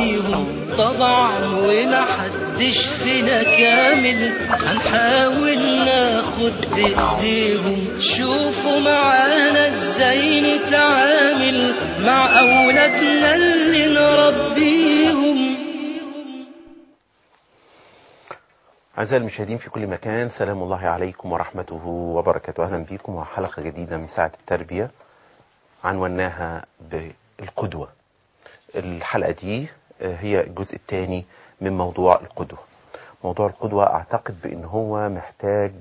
نربيهم طبعا ومحدش فينا كامل هنحاول ناخد بايديهم شوفوا معانا ازاي نتعامل مع اولادنا اللي نربيهم أعزائي المشاهدين في كل مكان سلام الله عليكم ورحمته وبركاته أهلا بكم وحلقة جديدة من ساعة التربية عنوناها بالقدوة الحلقة دي هي الجزء الثاني من موضوع القدوة موضوع القدوة أعتقد بأن هو محتاج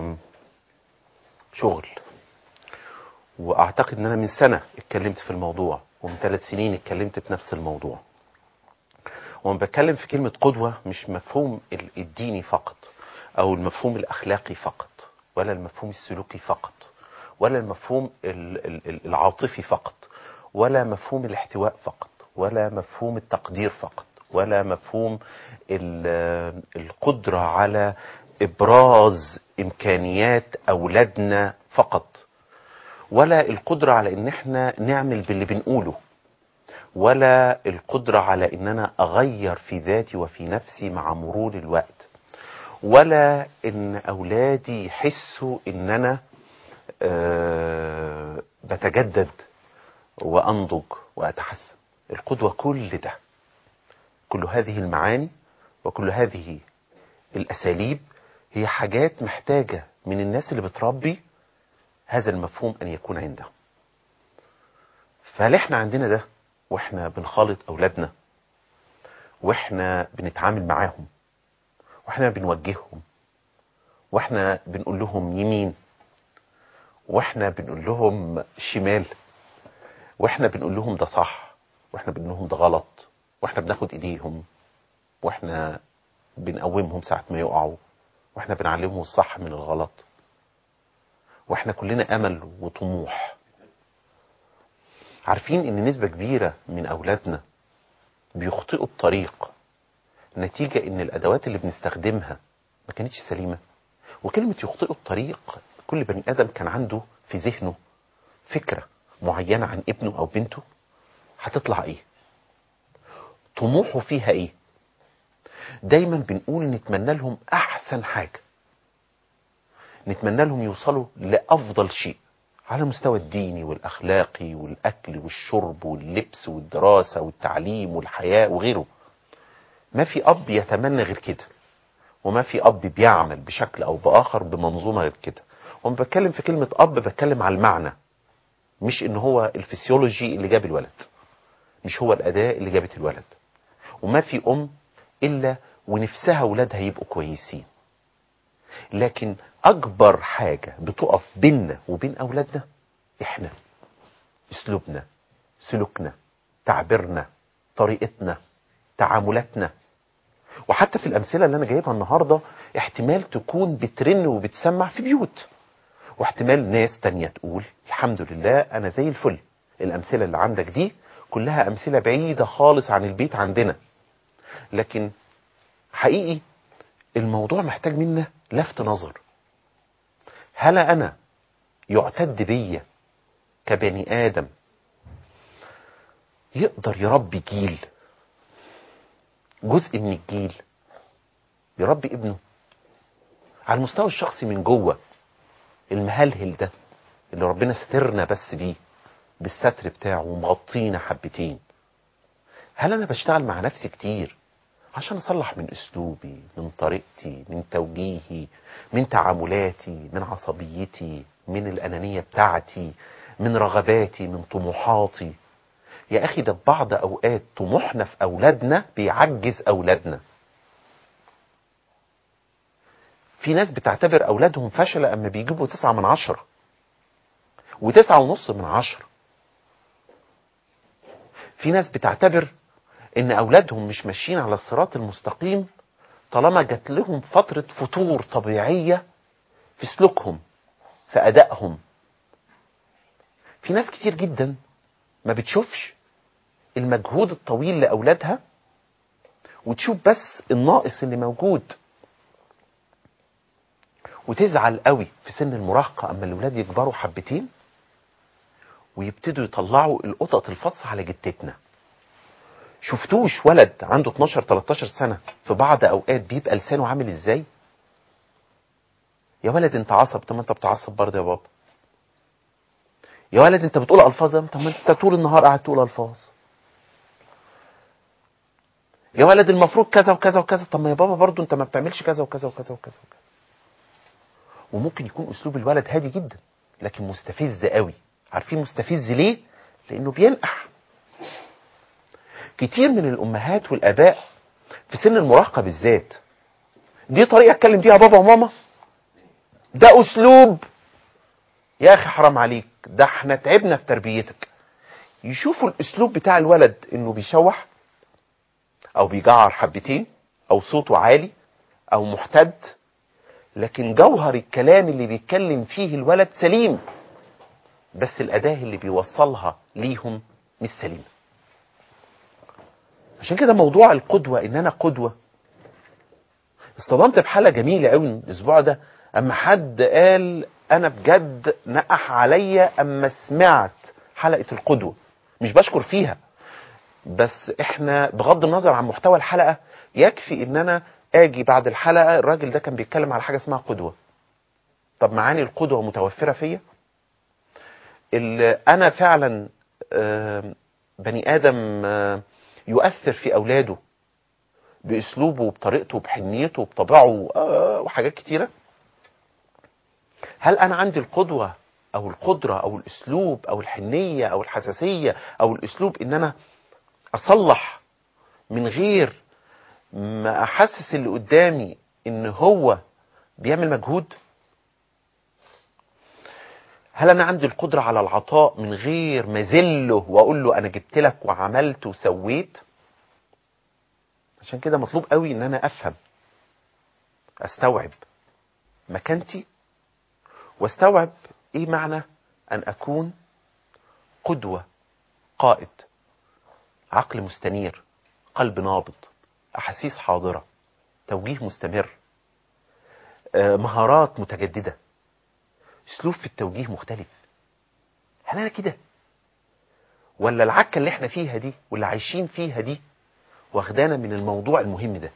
شغل وأعتقد أن أنا من سنة اتكلمت في الموضوع ومن ثلاث سنين اتكلمت في نفس الموضوع وانا بتكلم في كلمة قدوة مش مفهوم الديني فقط او المفهوم الاخلاقي فقط ولا المفهوم السلوكي فقط ولا المفهوم العاطفي فقط ولا مفهوم الاحتواء فقط ولا مفهوم التقدير فقط ولا مفهوم القدرة على ابراز امكانيات اولادنا فقط ولا القدرة على ان احنا نعمل باللي بنقوله ولا القدرة على ان انا اغير في ذاتي وفي نفسي مع مرور الوقت ولا ان اولادي يحسوا ان انا أه بتجدد وانضج واتحسن القدوة كل ده كل هذه المعاني وكل هذه الاساليب هي حاجات محتاجة من الناس اللي بتربي هذا المفهوم ان يكون عندهم فهل احنا عندنا ده واحنا بنخالط اولادنا واحنا بنتعامل معاهم واحنا بنوجههم واحنا بنقول لهم يمين واحنا بنقول لهم شمال واحنا بنقول لهم ده صح واحنا بنقول لهم ده غلط واحنا بناخد ايديهم واحنا بنقومهم ساعة ما يقعوا واحنا بنعلمهم الصح من الغلط واحنا كلنا امل وطموح عارفين ان نسبة كبيرة من اولادنا بيخطئوا الطريق نتيجة ان الادوات اللي بنستخدمها ما كانتش سليمة وكلمة يخطئوا الطريق كل بني ادم كان عنده في ذهنه فكرة معينة عن ابنه او بنته هتطلع ايه طموحه فيها ايه دايما بنقول نتمنى لهم احسن حاجة نتمنى لهم يوصلوا لافضل شيء على المستوى الديني والأخلاقي والأكل والشرب واللبس والدراسة والتعليم والحياة وغيره ما في أب يتمنى غير كده وما في أب بيعمل بشكل أو بآخر بمنظومة غير كده وما بتكلم في كلمة أب بتكلم على المعنى مش إن هو الفسيولوجي اللي جاب الولد مش هو الأداء اللي جابت الولد وما في أم إلا ونفسها ولادها يبقوا كويسين لكن اكبر حاجة بتقف بيننا وبين اولادنا احنا اسلوبنا سلوكنا تعبيرنا طريقتنا تعاملاتنا وحتى في الامثلة اللي انا جايبها النهاردة احتمال تكون بترن وبتسمع في بيوت واحتمال ناس تانية تقول الحمد لله انا زي الفل الامثلة اللي عندك دي كلها امثلة بعيدة خالص عن البيت عندنا لكن حقيقي الموضوع محتاج منا لفت نظر هل انا يعتد بيا كبني ادم يقدر يربي جيل جزء من الجيل يربي ابنه على المستوى الشخصي من جوه المهلهل ده اللي ربنا سترنا بس بيه بالستر بتاعه ومغطينا حبتين هل انا بشتغل مع نفسي كتير عشان اصلح من اسلوبي من طريقتي من توجيهي من تعاملاتي من عصبيتي من الانانية بتاعتي من رغباتي من طموحاتي يا اخي ده بعض اوقات طموحنا في اولادنا بيعجز اولادنا في ناس بتعتبر اولادهم فشلة اما بيجيبوا تسعة من عشرة وتسعة ونص من عشرة في ناس بتعتبر ان اولادهم مش ماشيين على الصراط المستقيم طالما جات لهم فترة فتور طبيعية في سلوكهم في ادائهم في ناس كتير جدا ما بتشوفش المجهود الطويل لاولادها وتشوف بس الناقص اللي موجود وتزعل قوي في سن المراهقة اما الاولاد يكبروا حبتين ويبتدوا يطلعوا القطط الفطس على جتتنا شفتوش ولد عنده 12 13 سنه في بعض اوقات بيبقى لسانه عامل ازاي يا ولد انت عصب طب ما انت بتعصب برضه يا بابا يا ولد انت بتقول الفاظ طب ما انت طول النهار قاعد تقول الفاظ يا ولد المفروض كذا وكذا وكذا طب ما يا بابا برضه انت ما بتعملش كذا وكذا وكذا وكذا وكذا وممكن يكون اسلوب الولد هادي جدا لكن مستفز قوي عارفين مستفز ليه لانه بينقح كتير من الامهات والاباء في سن المراهقه بالذات دي طريقه اتكلم بيها بابا وماما ده اسلوب يا اخي حرام عليك ده احنا تعبنا في تربيتك يشوفوا الاسلوب بتاع الولد انه بيشوح او بيجعر حبتين او صوته عالي او محتد لكن جوهر الكلام اللي بيتكلم فيه الولد سليم بس الاداه اللي بيوصلها ليهم مش سليمه عشان كده موضوع القدوه ان انا قدوه اصطدمت بحاله جميله قوي الاسبوع ده اما حد قال انا بجد نقح عليا اما سمعت حلقه القدوه مش بشكر فيها بس احنا بغض النظر عن محتوى الحلقه يكفي ان انا اجي بعد الحلقه الراجل ده كان بيتكلم على حاجه اسمها قدوه طب معاني القدوه متوفره فيا اللي انا فعلا آه، بني ادم آه، يؤثر في اولاده باسلوبه وبطريقته وبحنيته وبطبعه آه، وحاجات كتيره هل انا عندي القدوه او القدره او الاسلوب او الحنيه او الحساسيه او الاسلوب ان انا اصلح من غير ما احسس اللي قدامي ان هو بيعمل مجهود هل انا عندي القدره على العطاء من غير ما اذله واقول له انا جبت لك وعملت وسويت عشان كده مطلوب قوي ان انا افهم استوعب مكانتي واستوعب ايه معنى ان اكون قدوه قائد عقل مستنير قلب نابض احاسيس حاضره توجيه مستمر آه، مهارات متجدده اسلوب في التوجيه مختلف هل انا كده ولا العكه اللي احنا فيها دي واللي عايشين فيها دي واخدانا من الموضوع المهم ده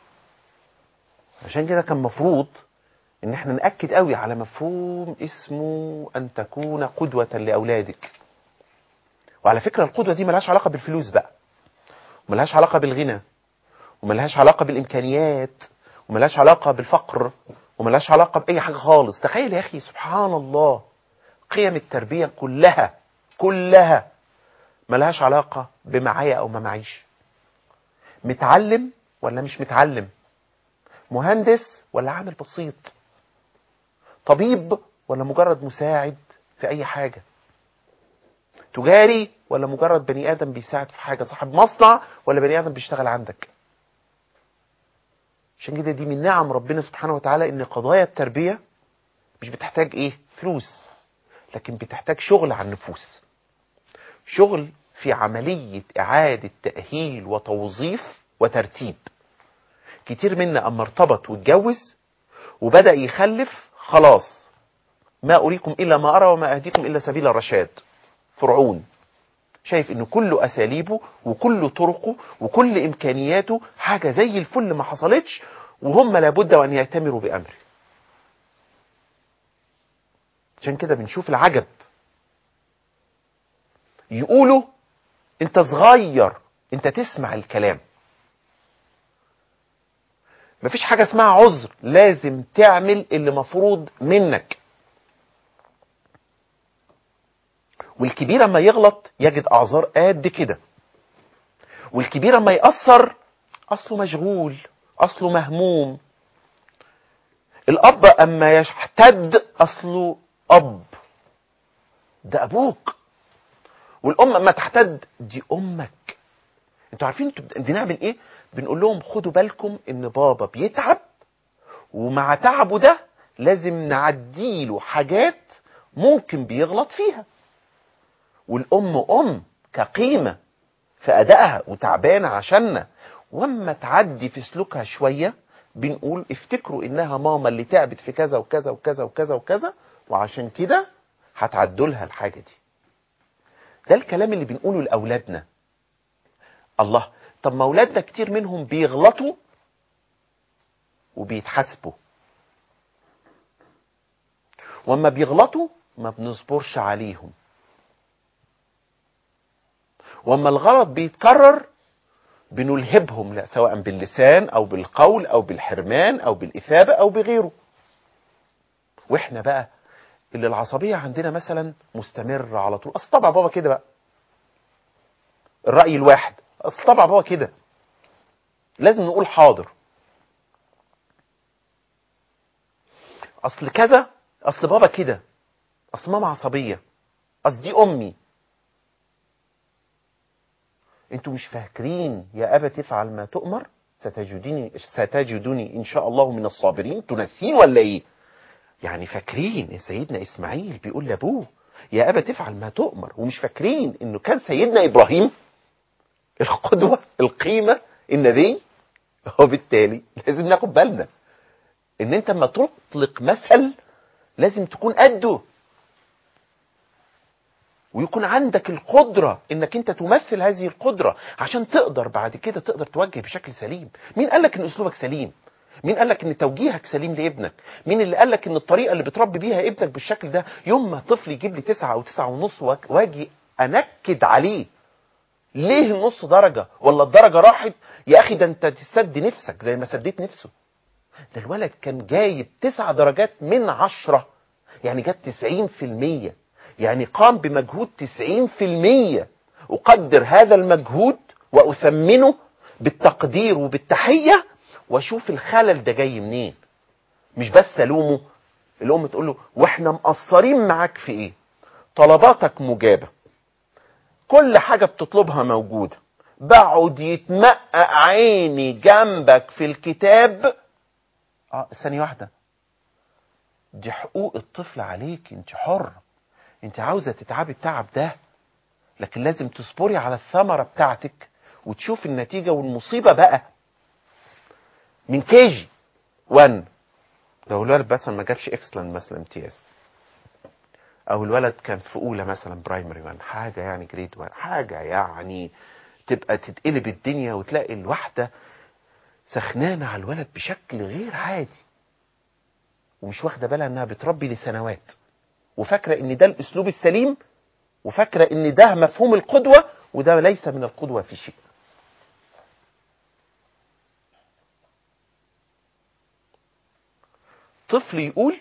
عشان كده كان مفروض ان احنا ناكد قوي على مفهوم اسمه ان تكون قدوه لاولادك وعلى فكره القدوه دي ملهاش علاقه بالفلوس بقى وملهاش علاقه بالغنى وملهاش علاقه بالامكانيات وملهاش علاقه بالفقر وملهاش علاقه باي حاجه خالص تخيل يا اخي سبحان الله قيم التربيه كلها كلها ملهاش علاقه بمعايا او ما معيش متعلم ولا مش متعلم مهندس ولا عامل بسيط طبيب ولا مجرد مساعد في اي حاجه تجاري ولا مجرد بني ادم بيساعد في حاجه صاحب مصنع ولا بني ادم بيشتغل عندك عشان كده دي من نعم ربنا سبحانه وتعالى ان قضايا التربيه مش بتحتاج ايه فلوس لكن بتحتاج شغل على النفوس شغل في عمليه اعاده تاهيل وتوظيف وترتيب كتير منا اما ارتبط واتجوز وبدا يخلف خلاص ما اريكم الا ما ارى وما اهديكم الا سبيل الرشاد فرعون شايف ان كل اساليبه وكل طرقه وكل امكانياته حاجه زي الفل ما حصلتش وهم لابد وان يأتمروا بامره عشان كده بنشوف العجب يقولوا انت صغير انت تسمع الكلام مفيش حاجة اسمها عذر لازم تعمل اللي مفروض منك والكبير اما يغلط يجد اعذار قد كده والكبير اما يأثر اصله مشغول اصله مهموم الاب اما يحتد اصله اب ده ابوك والام اما تحتد دي امك انتوا عارفين انتوا بنعمل ايه بنقول لهم خدوا بالكم ان بابا بيتعب ومع تعبه ده لازم نعديله حاجات ممكن بيغلط فيها والام ام كقيمه في ادائها وتعبانه عشاننا واما تعدي في سلوكها شويه بنقول افتكروا انها ماما اللي تعبت في كذا وكذا وكذا وكذا وكذا وعشان كده هتعدوا لها الحاجه دي ده الكلام اللي بنقوله لاولادنا الله طب ما اولادنا كتير منهم بيغلطوا وبيتحاسبوا واما بيغلطوا ما بنصبرش عليهم واما الغلط بيتكرر بنلهبهم لا سواء باللسان او بالقول او بالحرمان او بالاثابه او بغيره واحنا بقى اللي العصبيه عندنا مثلا مستمره على طول اصل طبعا بابا كده بقى الراي الواحد اصل طبعا بابا كده لازم نقول حاضر اصل كذا اصل بابا كده اصل ماما عصبيه اصل دي امي انتوا مش فاكرين يا ابا تفعل ما تؤمر ستجدني ستجدني ان شاء الله من الصابرين تنسين ولا ايه يعني فاكرين ان سيدنا اسماعيل بيقول لابوه يا ابا تفعل ما تؤمر ومش فاكرين انه كان سيدنا ابراهيم القدوه القيمه النبي وبالتالي لازم ناخد بالنا ان انت لما تطلق مثل لازم تكون قده ويكون عندك القدرة انك انت تمثل هذه القدرة عشان تقدر بعد كده تقدر توجه بشكل سليم مين قالك ان اسلوبك سليم مين قالك ان توجيهك سليم لابنك مين اللي قالك ان الطريقة اللي بتربي بيها ابنك بالشكل ده يوم ما طفل يجيب لي تسعة او تسعة ونص واجي انكد عليه ليه النص درجة ولا الدرجة راحت يا اخي ده انت تسد نفسك زي ما سديت نفسه ده الولد كان جايب تسع درجات من عشرة يعني جاب تسعين في المية يعني قام بمجهود تسعين في المية أقدر هذا المجهود وأثمنه بالتقدير وبالتحية وأشوف الخلل ده جاي منين مش بس ألومه الأم تقول له وإحنا مقصرين معاك في إيه طلباتك مجابة كل حاجة بتطلبها موجودة بقعد يتمقق عيني جنبك في الكتاب اه ثانية واحدة دي حقوق الطفل عليك انت حر انت عاوزة تتعبي التعب ده لكن لازم تصبري على الثمرة بتاعتك وتشوف النتيجة والمصيبة بقى من كيجي 1 لو الولد مثلا ما جابش اكسلنت مثلا امتياز او الولد كان في اولى مثلا برايمري 1 حاجه يعني جريد 1 حاجه يعني تبقى تتقلب الدنيا وتلاقي الواحده سخنانه على الولد بشكل غير عادي ومش واخده بالها انها بتربي لسنوات وفاكره ان ده الاسلوب السليم وفاكره ان ده مفهوم القدوه وده ليس من القدوه في شيء طفل يقول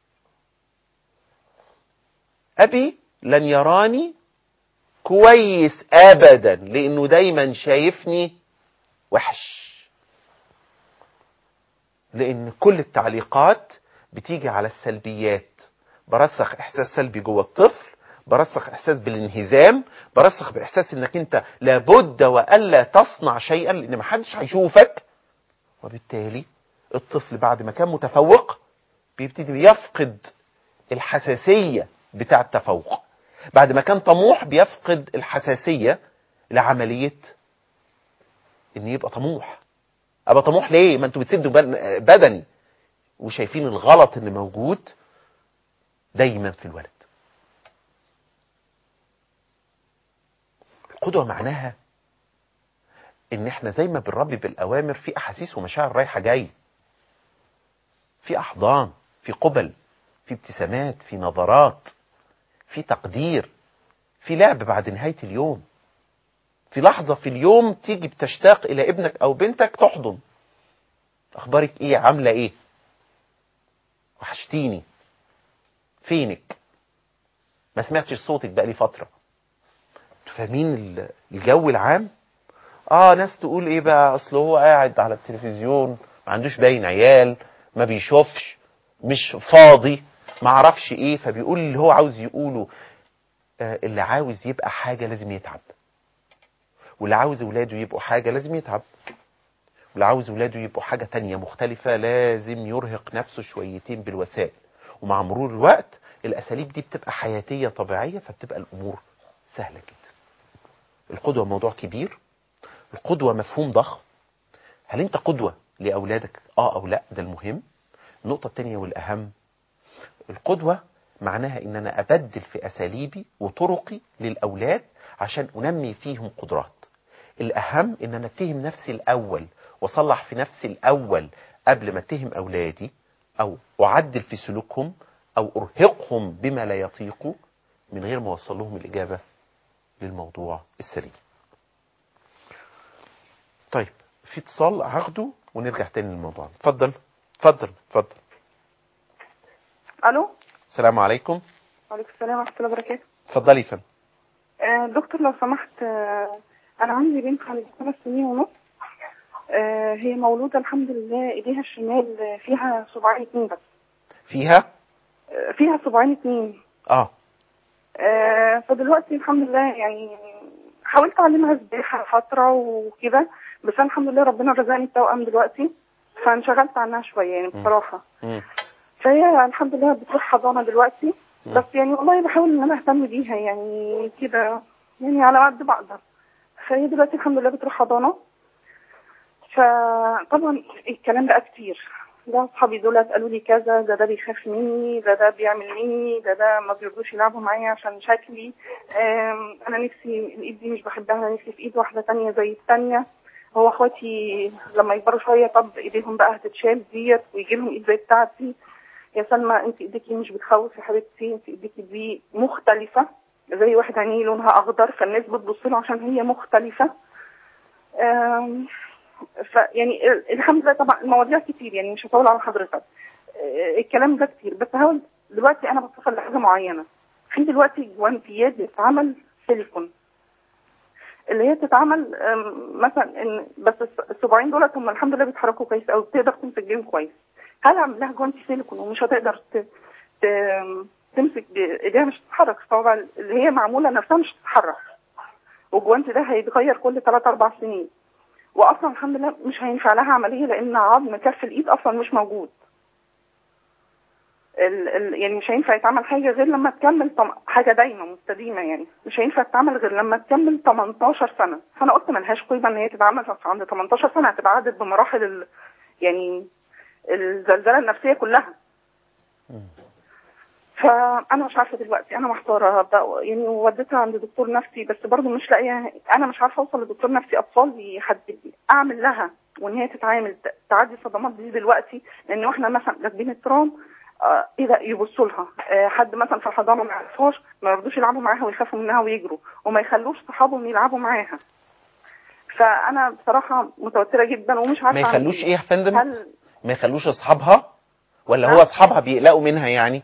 ابي لن يراني كويس ابدا لانه دايما شايفني وحش لان كل التعليقات بتيجي على السلبيات برسخ احساس سلبي جوه الطفل برسخ احساس بالانهزام برسخ باحساس انك انت لابد والا تصنع شيئا لان محدش هيشوفك وبالتالي الطفل بعد ما كان متفوق بيبتدي يفقد الحساسيه بتاع التفوق بعد ما كان طموح بيفقد الحساسيه لعمليه ان يبقى طموح ابقى طموح ليه ما انتوا بتسدوا بدني وشايفين الغلط اللي موجود دايما في الولد القدوة معناها ان احنا زي ما بنربي بالاوامر في احاسيس ومشاعر رايحة جاي في احضان في قبل في ابتسامات في نظرات في تقدير في لعب بعد نهاية اليوم في لحظة في اليوم تيجي بتشتاق الى ابنك او بنتك تحضن اخبارك ايه عاملة ايه وحشتيني فينك ما سمعتش صوتك بقالي فترة فاهمين الجو العام اه ناس تقول ايه بقى اصل هو قاعد على التلفزيون ما عندوش باين عيال ما بيشوفش مش فاضي ما عرفش ايه فبيقول اللي هو عاوز يقوله آه اللي عاوز يبقى حاجة لازم يتعب واللي عاوز ولاده يبقوا حاجة لازم يتعب واللي عاوز ولاده يبقوا حاجة تانية مختلفة لازم يرهق نفسه شويتين بالوسائل ومع مرور الوقت الاساليب دي بتبقى حياتيه طبيعيه فبتبقى الامور سهله جدا. القدوه موضوع كبير. القدوه مفهوم ضخم. هل انت قدوه لاولادك؟ اه او لا ده المهم. النقطه الثانيه والاهم القدوه معناها ان انا ابدل في اساليبي وطرقي للاولاد عشان انمي فيهم قدرات. الاهم ان انا اتهم نفسي الاول واصلح في نفسي الاول قبل ما اتهم اولادي او اعدل في سلوكهم او ارهقهم بما لا يطيقوا من غير ما اوصل لهم الاجابه للموضوع السليم طيب في اتصال هاخده ونرجع تاني للموضوع اتفضل اتفضل اتفضل الو السلام عليكم وعليكم السلام ورحمه الله وبركاته اتفضلي يا فندم آه، دكتور لو سمحت آه، انا عندي بنت عندها خمس سنين ونص آه، هي مولوده الحمد لله ايديها الشمال آه، فيها صباعين اتنين بس فيها آه، فيها صباعين اتنين اه آه، فدلوقتي الحمد لله يعني حاولت اعلمها سباحه فتره وكده بس أنا الحمد لله ربنا رزقني التوأم دلوقتي فانشغلت عنها شويه يعني بصراحه مم. فهي الحمد لله بتروح حضانه دلوقتي مم. بس يعني والله بحاول ان انا اهتم بيها يعني كده يعني على قد بقدر فهي دلوقتي الحمد لله بتروح حضانه فطبعا الكلام بقى كتير ده اصحابي دول قالوا لي كذا ده ده بيخاف مني ده ده بيعمل مني ده ده ما بيرضوش يلعبوا معايا عشان شكلي آم، انا نفسي الايد دي مش بحبها انا نفسي في ايد واحده تانية زي التانية هو اخواتي لما يكبروا شويه طب ايديهم بقى هتتشال ديت ويجي لهم ايد زي بتاعتي يا سلمى انت ايديكي مش بتخوف يا حبيبتي انت ايديكي دي مختلفه زي واحد عينيه لونها اخضر فالناس بتبص له عشان هي مختلفه آم، ف يعني ال- الحمد لله طبعا المواضيع كتير يعني مش هطول على حضرتك آه، الكلام ده كتير بس هقول دلوقتي انا بوصل لحاجه معينه في دلوقتي جوانتيات بتتعمل سيليكون اللي هي تتعمل آم، مثلا ان بس الس- الصباعين دولت هم الحمد لله بيتحركوا كويس او بتقدر تمسك بيهم كويس هل اعمل لها جوانتي سيليكون ومش هتقدر ت... ت... تمسك بايديها مش تتحرك طبعا اللي هي معموله نفسها مش تتحرك والجوانتي ده هيتغير كل 3 4 سنين واصلا الحمد لله مش هينفع لها عمليه لان عظم كف الايد اصلا مش موجود ال ال يعني مش هينفع يتعمل حاجه غير لما تكمل طم... حاجه دايمه مستديمه يعني مش هينفع تتعمل غير لما تكمل 18 سنه فانا قلت ملهاش قيمه ان هي تتعمل عند 18 سنه هتبقى عدت بمراحل ال... يعني الزلزله النفسيه كلها فانا مش عارفه دلوقتي انا محتاره بقى- يعني وديتها عند دكتور نفسي بس برضه مش لاقيه انا مش عارفه اوصل لدكتور نفسي اطفال يحدد لي اعمل لها وان هي تتعامل ت- تعدي الصدمات دي دلوقتي لان واحنا مثلا راكبين الترام آه ايه ده يبصوا لها آه حد مثلا في الحضانه ما يعرفهاش ما يرضوش يلعبوا معاها ويخافوا منها ويجروا وما يخلوش صحابهم يلعبوا معاها فانا بصراحه متوتره جدا ومش عارفه ما أعمل يخلوش ايه يا فندم هل ما يخلوش اصحابها ولا هو ها؟ اصحابها بيقلقوا منها يعني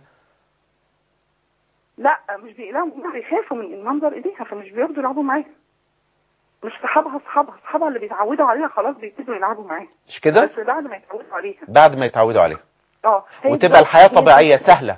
لا مش بيقلقوا منها بيخافوا من منظر ايديها فمش بيرضوا يلعبوا معاها مش صحابها اصحابها اصحابها اللي بيتعودوا عليها خلاص بيبتدوا يلعبوا معاها مش كده بس بعد ما يتعودوا عليها بعد ما يتعودوا عليها اه هي وتبقى دلوقتي- الحياه طبيعيه سهله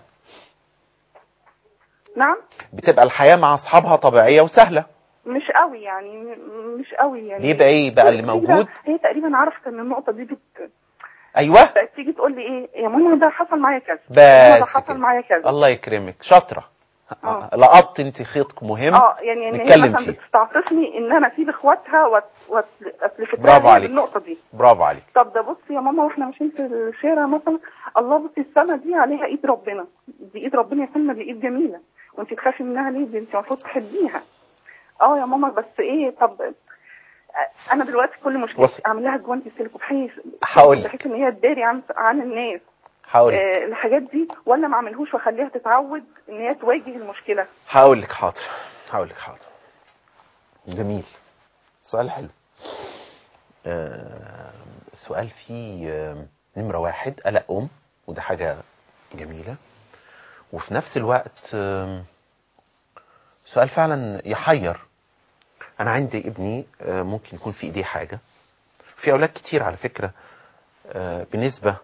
نعم بتبقى الحياه مع اصحابها طبيعيه وسهله مش قوي يعني م- مش قوي يعني يبقى ايه بقى اللي هي- موجود هي تقريبا عرفت ان النقطه دي بت... ايوه بقت تيجي تقول لي ايه يا ماما ده حصل معايا كذا بس ماما ده حصل كده. معايا كذا الله يكرمك شاطره آه. لقطت انت خيط مهم اه يعني ان هي نتكلم مثلا فيه. بتستعطفني ان انا اسيب اخواتها وأت- وأت- اتلفت برافو لها عليك. النقطه دي برافو عليك طب ده بصي يا ماما واحنا ماشيين في الشارع مثلا الله بصي السما دي عليها ايد ربنا دي ايد ربنا يا سلمى دي ايد جميله وانت تخافي منها ليه دي انت المفروض تحبيها اه يا ماما بس ايه طب آه، انا دلوقتي كل مشكلتي وصل. اعمل لها جوانتي سيليكو بحيث هقول لك. بحيث ان هي تداري عن عن الناس هقول لك آه الحاجات دي ولا ما اعملهوش واخليها تتعود ان هي تواجه المشكله هقول لك حاضر هقول لك حاضر جميل سؤال حلو آه سؤال فيه آه نمرة واحد قلق أم وده حاجة جميلة وفي نفس الوقت آه سؤال فعلا يحير أنا عندي ابني آه ممكن يكون في إيديه حاجة في أولاد كتير على فكرة آه بنسبة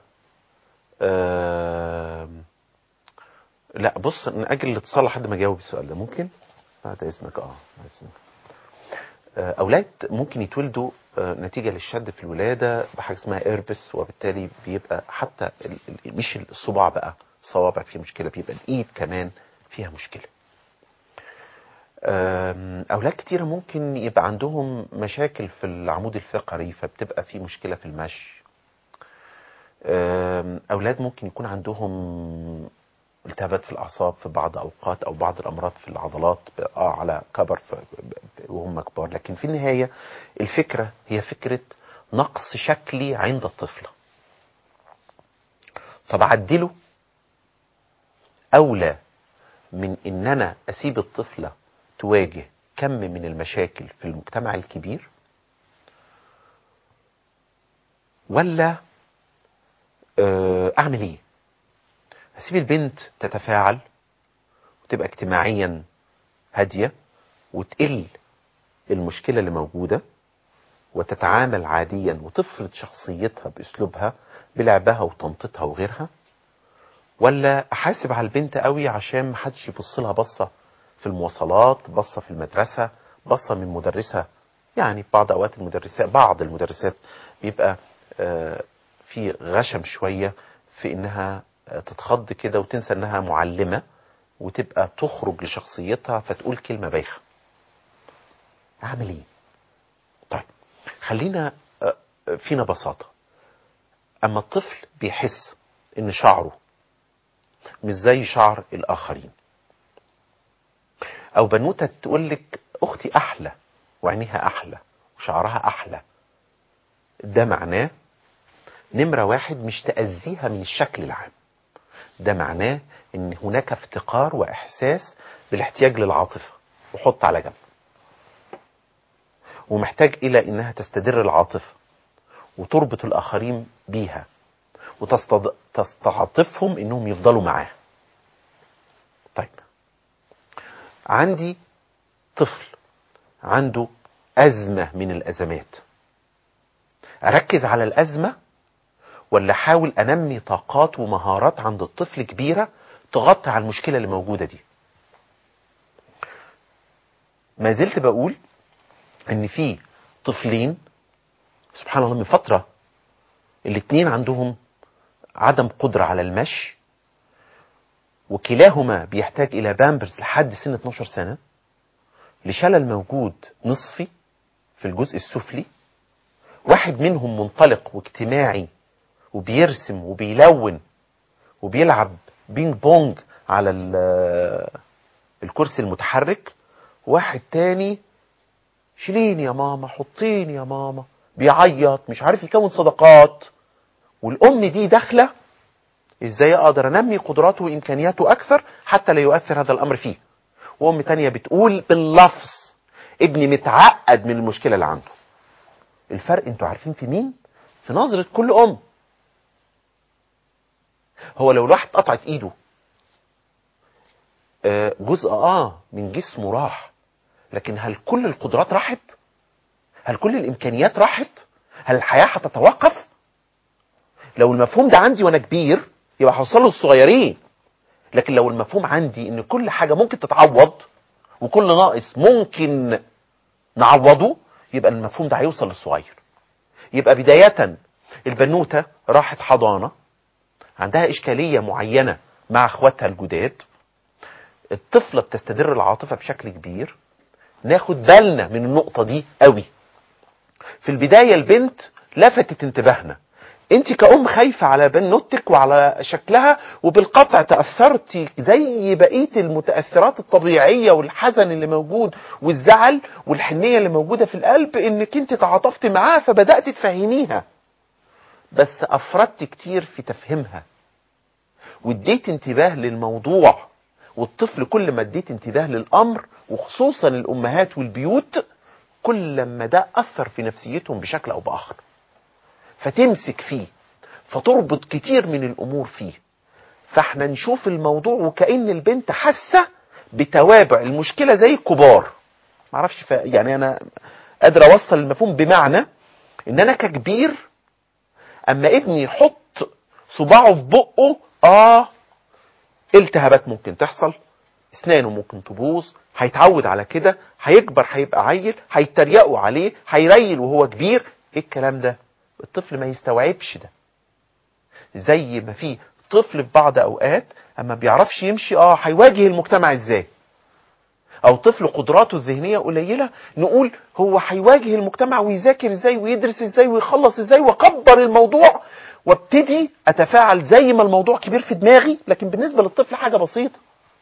آه لا بص نأجل الاتصال لحد ما اجاوب السؤال ده ممكن بعد اذنك اه بعد اذنك آه، اولاد ممكن يتولدوا آه، نتيجه للشد في الولاده بحاجه اسمها ايربس وبالتالي بيبقى حتى ال- ال- مش الصباع بقى الصوابع فيها مشكله بيبقى الايد كمان فيها مشكله آم، اولاد كتيره ممكن يبقى عندهم مشاكل في العمود الفقري فبتبقى في مشكله في المشي آم، اولاد ممكن يكون عندهم التهابات في الاعصاب في بعض اوقات او بعض الامراض في العضلات اه على كبر ف- وهم كبار لكن في النهايه الفكره هي فكره نقص شكلي عند الطفله طب اعدله اولى من ان انا اسيب الطفله تواجه كم من المشاكل في المجتمع الكبير ولا آه، اعمل ايه اسيب البنت تتفاعل وتبقى اجتماعيا هاديه وتقل المشكله اللي موجوده وتتعامل عاديا وتفرض شخصيتها باسلوبها بلعبها وتنطيطها وغيرها ولا احاسب على البنت قوي عشان محدش يبص لها بصه في المواصلات بصه في المدرسه بصه من مدرسه يعني بعض اوقات المدرسات بعض المدرسات بيبقى آه، في غشم شويه في انها آه، تتخض كده وتنسى انها معلمه وتبقى تخرج لشخصيتها فتقول كلمه بايخه اعمل ايه طيب خلينا آه، آه، فينا بساطه اما الطفل بيحس ان شعره مش زي شعر الاخرين او بنوته تقول لك اختي احلى وعينيها احلى وشعرها احلى ده معناه نمره واحد مش تاذيها من الشكل العام ده معناه ان هناك افتقار واحساس بالاحتياج للعاطفه وحط على جنب ومحتاج الى انها تستدر العاطفه وتربط الاخرين بيها وتستعطفهم انهم يفضلوا معاه طيب عندي طفل عنده أزمة من الأزمات أركز على الأزمة ولا أحاول أنمي طاقات ومهارات عند الطفل كبيرة تغطي على المشكلة اللي موجودة دي ما زلت بقول ان في طفلين سبحان الله من فترة الاتنين عندهم عدم قدرة على المشي وكلاهما بيحتاج الى بامبرز لحد سن 12 سنة لشلل موجود نصفي في الجزء السفلي واحد منهم منطلق واجتماعي وبيرسم وبيلون وبيلعب بينج بونج على ال- الكرسي المتحرك واحد تاني شيليني يا ماما حطيني يا ماما بيعيط مش عارف يكون صداقات والام دي داخله ازاي اقدر انمي قدراته وامكانياته اكثر حتى لا يؤثر هذا الامر فيه وام تانية بتقول باللفظ ابني متعقد من المشكله اللي عنده الفرق انتوا عارفين في مين في نظره كل ام هو لو الواحد قطعت ايده آه، جزء اه من جسمه راح لكن هل كل القدرات راحت هل كل الامكانيات راحت هل الحياه هتتوقف لو المفهوم ده عندي وانا كبير يبقى هوصله للصغيرين لكن لو المفهوم عندي ان كل حاجه ممكن تتعوض وكل ناقص ممكن نعوضه يبقى المفهوم ده هيوصل للصغير يبقى بدايه البنوته راحت حضانه عندها اشكاليه معينه مع اخواتها الجداد الطفله بتستدر العاطفه بشكل كبير ناخد بالنا من النقطه دي قوي في البدايه البنت لفتت انتباهنا انت كأم خايفة على بنوتك وعلى شكلها وبالقطع تأثرتي زي بقية المتأثرات الطبيعية والحزن اللي موجود والزعل والحنية اللي موجودة في القلب انك انت تعاطفتي معاها فبدأت تفهميها بس أفردت كتير في تفهيمها واديت انتباه للموضوع والطفل كل ما اديت انتباه للأمر وخصوصا الأمهات والبيوت كل ما ده أثر في نفسيتهم بشكل أو بآخر فتمسك فيه فتربط كتير من الامور فيه فاحنا نشوف الموضوع وكأن البنت حاسه بتوابع المشكله زي الكبار معرفش ف... يعني انا قادر اوصل المفهوم بمعنى ان انا ككبير اما ابني يحط صباعه في بقه اه التهابات ممكن تحصل اسنانه ممكن تبوظ هيتعود على كده هيكبر هيبقى عيل هيتريقوا عليه هيريل وهو كبير ايه الكلام ده الطفل ما يستوعبش ده زي ما في طفل في بعض اوقات اما بيعرفش يمشي اه هيواجه المجتمع ازاي او طفل قدراته الذهنيه قليله نقول هو هيواجه المجتمع ويذاكر ازاي ويدرس ازاي ويخلص ازاي واكبر الموضوع وابتدي اتفاعل زي ما الموضوع كبير في دماغي لكن بالنسبه للطفل حاجه بسيطه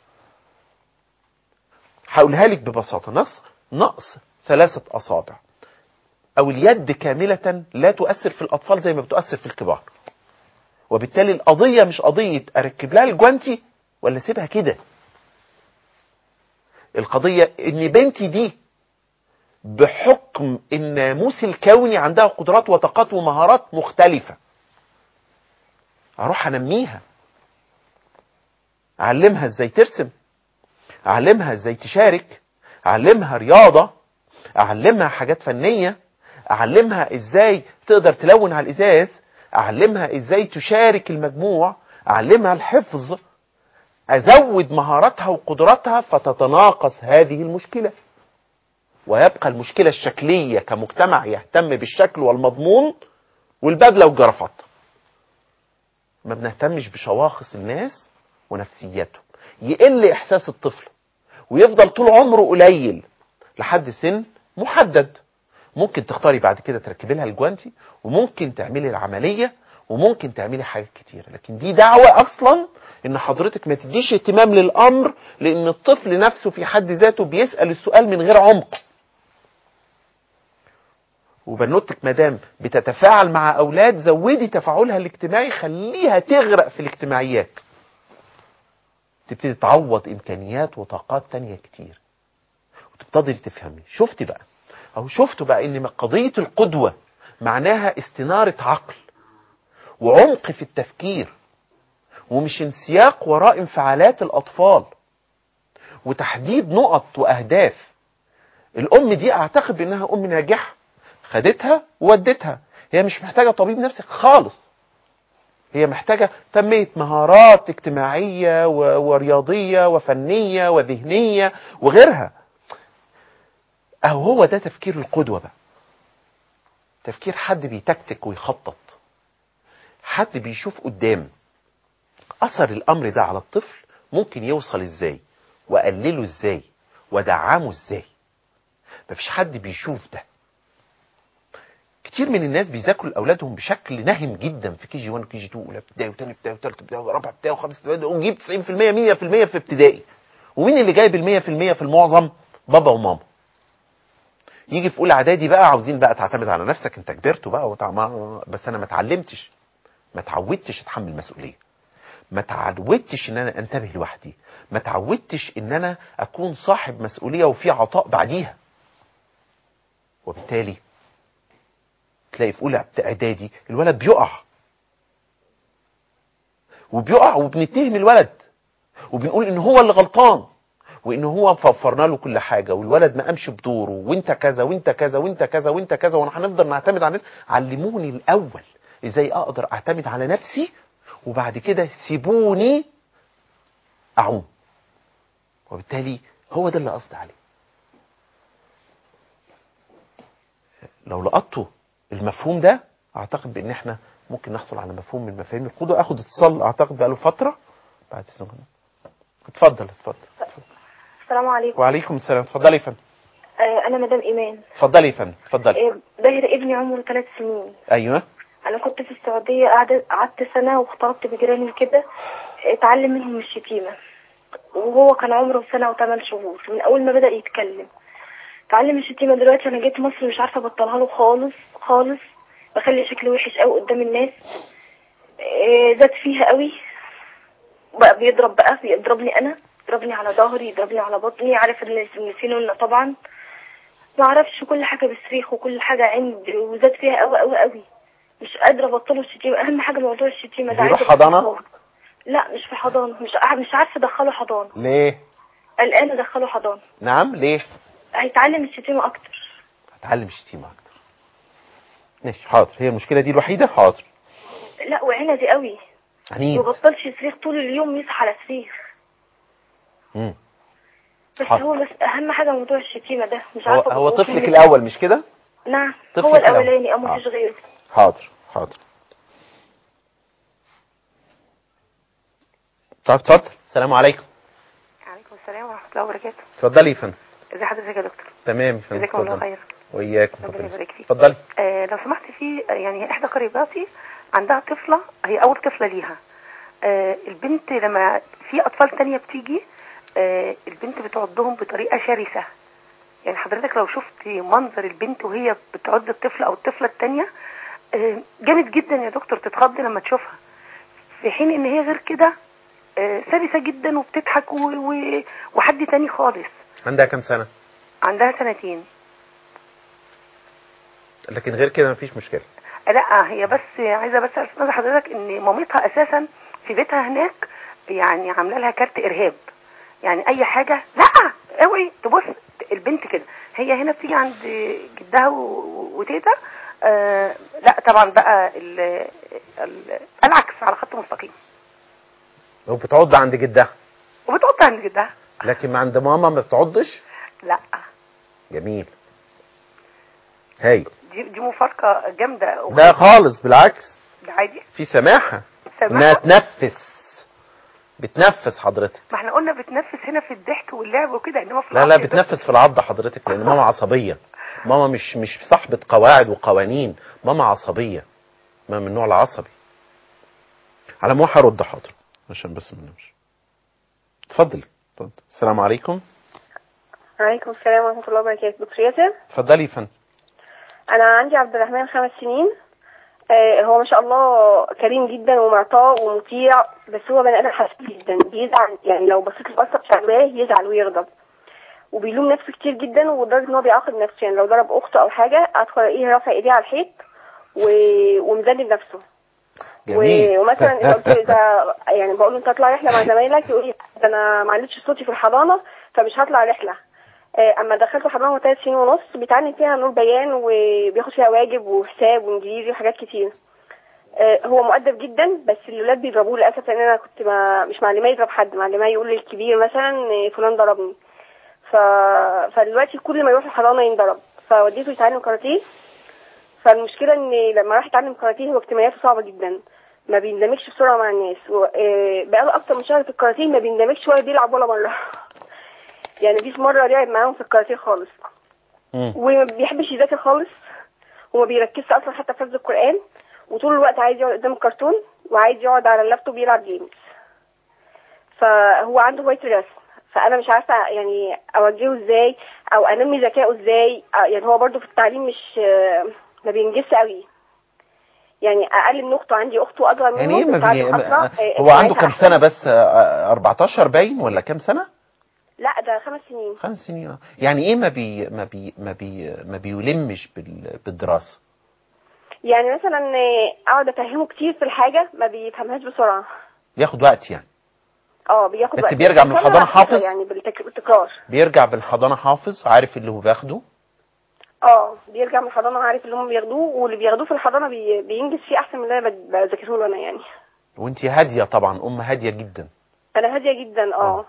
هقولها لك ببساطه نقص نقص ثلاثه اصابع او اليد كامله لا تؤثر في الاطفال زي ما بتؤثر في الكبار وبالتالي القضيه مش قضيه اركب لها الجوانتي ولا اسيبها كده القضيه ان بنتي دي بحكم الناموس الكوني عندها قدرات وطاقات ومهارات مختلفه اروح انميها اعلمها ازاي ترسم اعلمها ازاي تشارك اعلمها رياضه اعلمها حاجات فنيه اعلمها ازاي تقدر تلون على الازاز اعلمها ازاي تشارك المجموع اعلمها الحفظ ازود مهاراتها وقدراتها فتتناقص هذه المشكله ويبقى المشكله الشكليه كمجتمع يهتم بالشكل والمضمون والبدله والجرافات ما بنهتمش بشواخص الناس ونفسياتهم يقل احساس الطفل ويفضل طول عمره قليل لحد سن محدد ممكن تختاري بعد كده تركبي لها الجوانتي وممكن تعملي العمليه وممكن تعملي حاجات كتيره لكن دي دعوه اصلا ان حضرتك ما تديش اهتمام للامر لان الطفل نفسه في حد ذاته بيسال السؤال من غير عمق وبنوتك مدام بتتفاعل مع اولاد زودي تفاعلها الاجتماعي خليها تغرق في الاجتماعيات تبتدي تعوض امكانيات وطاقات تانية كتير وتبتدي تفهمي شفتي بقى او شفتوا بقى ان قضية القدوة معناها استنارة عقل وعمق في التفكير ومش انسياق وراء انفعالات الاطفال وتحديد نقط واهداف الام دي اعتقد بانها ام ناجحه خدتها وودتها هي مش محتاجه طبيب نفسي خالص هي محتاجه تنميه مهارات اجتماعيه و- ورياضيه وفنيه وذهنيه وغيرها اهو هو ده تفكير القدوه بقى تفكير حد بيتكتك ويخطط حد بيشوف قدام اثر الامر ده على الطفل ممكن يوصل ازاي واقلله ازاي ودعمه ازاي مفيش حد بيشوف ده كتير من الناس بيذاكروا لاولادهم بشكل نهم جدا في كي جي 1 وكي جي 2 اولى ابتدائي وثاني ابتدائي وثالث ابتدائي ورابعه ابتدائي وخامس ابتدائي ونجيب 90% 100% في ابتدائي ومين اللي جايب ال 100% في المعظم بابا وماما يجي في اولى اعدادي بقى عاوزين بقى تعتمد على نفسك انت كبرت بقى وتع... ما- بس انا ما اتعلمتش ما اتعودتش اتحمل مسؤوليه ما تعودتش ان انا انتبه لوحدي ما تعودتش ان انا اكون صاحب مسؤوليه وفي عطاء بعديها وبالتالي تلاقي في اولى اعدادي الولد بيقع وبيقع وبنتهم الولد وبنقول ان هو اللي غلطان وان هو فوفرنا له كل حاجه والولد ما قامش بدوره وانت كذا وانت كذا وانت كذا وانت كذا وانا هنفضل نعتمد على الناس علموني الاول ازاي اقدر اعتمد على نفسي وبعد كده سيبوني اعوم وبالتالي هو ده اللي قصدي عليه لو لقطتوا المفهوم ده اعتقد بان احنا ممكن نحصل على مفهوم من مفاهيم القدوه اخد اتصال اعتقد بقى له فتره بعد اذنكم اتفضل اتفضل السلام عليكم وعليكم السلام اتفضلي يا فندم آه انا مدام ايمان اتفضلي يا فندم اتفضلي آه باهر ابني عمره ثلاث سنين ايوه انا كنت في السعوديه قعدت قعدت سنه واختلطت بجيراني كده اتعلم منهم الشتيمه وهو كان عمره سنه وثمان شهور من اول ما بدا يتكلم اتعلم الشتيمه دلوقتي انا جيت مصر مش عارفه ابطلها له خالص خالص بخلي شكله وحش قوي قدام الناس آه، زاد فيها قوي بقى بيضرب بقى بيضربني انا يضربني على ظهري يضربني على بطني عارف ان إن في نونه طبعا ما اعرفش كل حاجه بصريخ وكل حاجه عند وزاد فيها قوي قوي قوي مش قادره ابطله الشتيمه اهم حاجه موضوع الشتيمه ده بيروح عايزة حضانة؟ أبطله. لا مش في حضانه مش ع- مش عارفه ادخله حضانه ليه قلقانه ادخله حضانه نعم ليه هيتعلم الشتيمه اكتر هتعلم الشتيمه اكتر ماشي حاضر هي المشكله دي الوحيده حاضر لا وعنزي قوي عنيد ما بطلش صريخ طول اليوم يصحى على صريخ مم. بس حاضر. هو بس اهم حاجه موضوع الشتيمه ده مش هو عارفه هو بطلبه طفلك منين. الاول مش كده نعم طفلك هو الأول. الاولاني اه مفيش آه. غيره حاضر حاضر طب اتفضل السلام عليكم عليكم السلام ورحمة الله وبركاته اتفضلي يا فندم ازي حضرتك يا دكتور تمام يا فندم جزاكم الله اتفضلي. خير وإياكم ربنا ربنا يبارك فيك. اتفضلي آه لو سمحت في يعني احدى قريباتي عندها طفله هي اول طفله ليها آه البنت لما في اطفال تانية بتيجي آه البنت بتعضهم بطريقه شرسه يعني حضرتك لو شفت منظر البنت وهي بتعض الطفل او الطفله التانية آه جامد جدا يا دكتور تتخض لما تشوفها في حين ان هي غير كده آه سلسه جدا وبتضحك و... و... وحد تاني خالص عندها كام سنة عندها سنتين لكن غير كده مفيش مشكلة لا هي بس عايزه بس استاذ حضرتك ان مامتها اساسا في بيتها هناك يعني عامله لها كارت ارهاب يعني اي حاجه لا اوعي تبص البنت كده هي هنا بتيجي عند جدها و- وتيتا آه لا طبعا بقى ال ال العكس على خط مستقيم وبتعض عند جدها وبتقط عند جدها لكن عند ماما ما بتعضش لا جميل هاي دي دي مفارقه جامده لا خالص بالعكس ده عادي في سماحة سماحة؟ انها تنفس بتنفس حضرتك ما احنا قلنا بتنفس هنا في الضحك واللعب وكده انما في لا لا العقل ده- بتنفس في العض حضرتك لان ماما عصبية ماما مش مش صاحبة قواعد وقوانين ماما عصبية ما من النوع العصبي على مو هرد حاضر عشان بس ما نمشي اتفضلي اتفضل السلام عليكم وعليكم السلام ورحمة الله وبركاته دكتور ياسر اتفضلي يا فندم أنا عندي عبد الرحمن خمس سنين آه هو ما شاء الله كريم جدا ومعطاء ومطيع بس هو بني آدم حساس جدا بيزعل يعني لو بصيت له بصة مش عاجباه يزعل ويغضب وبيلوم نفسه كتير جدا ولدرجة إن هو بيعاقب نفسه يعني لو ضرب أخته أو حاجة أدخل ألاقيه رافع إيديه على الحيط و... ومذنب نفسه جميل و- ومثلا اذا قلت له اذا يعني بقول له انت هتطلع رحله مع زمايلك يقول لي ده انا ما عليتش صوتي في الحضانه فمش هطلع رحله آه، اما دخلته حضانه وهو ثلاث سنين ونص بيتعلم فيها نور بيان وبياخد فيها واجب وحساب وانجليزي وحاجات كتير آه، هو مؤدب جدا بس الولاد بيضربوه للاسف لان انا كنت ما مش معلماه يضرب حد معلماه يقول للكبير مثلا آه، فلان ضربني ف... فدلوقتي كل ما يروح الحضانه ينضرب فوديته يتعلم كاراتيه فالمشكله ان لما راح يتعلم كاراتيه هو اجتماعياته صعبه جدا ما بيندمجش بسرعه مع الناس و- آه، بقاله اكتر من شهر في الكاراتيه ما بيندمجش ولا بيلعب ولا مره يعني مفيش مره لعب معاهم في الكاراتيه خالص مم. وما بيحبش يذاكر خالص وما بيركزش اصلا حتى في حفظ القران وطول الوقت عايز يقعد قدام الكرتون وعايز يقعد على اللابتوب يلعب جيمز فهو عنده هوايه الرسم فانا مش عارفه يعني اوجهه ازاي او انمي ذكائه ازاي آه، يعني هو برضو في التعليم مش آه، ما بينجزش قوي يعني اقل من اخته عندي اخته اصغر منه يعني ايه ما بي... بتتعلم أسرع. ما- آه، هو عنده اجتماعيتها كام أحسن. سنة بس آه، 14 باين ولا كام سنة؟ لا ده خمس سنين خمس سنين آه. يعني ايه ما بي ما بي ما بي ما بيلمش بال... بالدراسة يعني مثلا آه، اقعد افهمه كتير في الحاجه ما بيفهمهاش بسرعه بياخد وقت يعني اه بياخد بس وقت. بيرجع من بيفهمها الحضانة على فكرة حافظ؟ يعني بالتك- بالتكرار بيرجع بالحضانة حافظ عارف اللي هو بياخده اه بيرجع من الحضانه عارف اللي هم بياخدوه واللي بياخدوه في الحضانه بي... بينجز فيه احسن من اللي انا بد- بذاكره له انا يعني وانت هادية طبعا ام هادية جدا انا هاديه جدا اه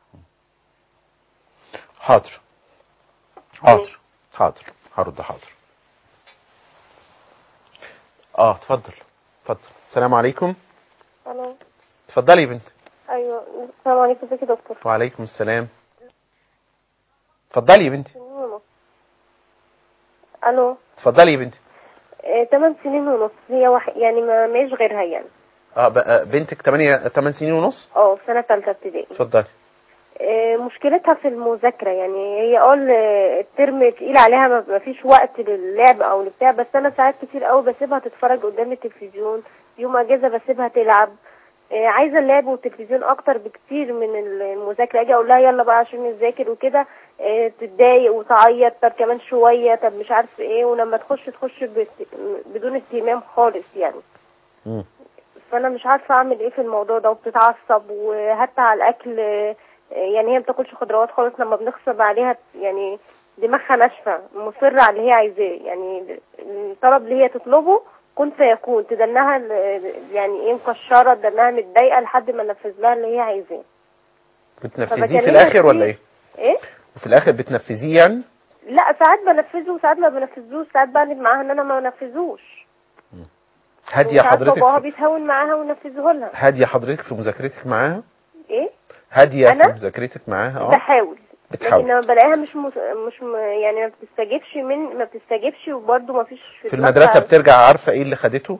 حاضر حاضر حاضر هرد حاضر اه اتفضل اتفضل السلام عليكم الو اتفضلي يا بنت ايوه السلام عليكم ازيك يا دكتور وعليكم السلام اتفضلي يا بنتي الو اتفضلي يا بنتي آه، تمن سنين ونص هي وح... يعني ما ماش غيرها يعني اه بقى بنتك 8 8 سنين ونص اه في سنه ثالثه ابتدائي اتفضلي آه، مشكلتها في المذاكرة يعني هي اه ال- الترم تقيل عليها ما ما فيش وقت للعب او لبتاع بس انا ساعات كتير قوي بسيبها تتفرج قدام التلفزيون يوم اجازة بسيبها تلعب آه، عايزة اللعب والتلفزيون اكتر بكتير من المذاكرة اجي اقول لها يلا بقى عشان نذاكر وكده آه، تتضايق وتعيط طب كمان شوية طب مش عارف ايه ولما تخش تخش بت- بدون اهتمام خالص يعني مم. فانا مش عارفه اعمل ايه في الموضوع ده وبتتعصب وحتى على الاكل آه، يعني هي ما بتاكلش خضروات خالص لما بنغصب عليها يعني دماغها ناشفه مصره على اللي هي عايزاه يعني الطلب اللي هي تطلبه كن فيكون تدنها ال- يعني ايه مكشره تدنها متضايقه لحد ما نفذ لها اللي هي عايزاه بتنفذيه في فبكلمها الاخر ولا كتير. ايه ايه وفي الاخر بتنفذيه يعني لا ساعات بنفذه وساعات ما بنفذوش ساعات بقلب معاها ان انا ما بنفذوش هاديه وساعات باباها حضرتك في... بيتهاون معاها ونفذه لها هاديه حضرتك في مذاكرتك معاها ايه هاديه أنا؟ في مذاكرتك معاها اه بحاول لكن بتحاول لما بلاقيها مش مس... مش م... يعني ما بتستجيبش من ما بتستجيبش وبرده ما فيش في المدرسه بترجع عارفه ايه اللي خدته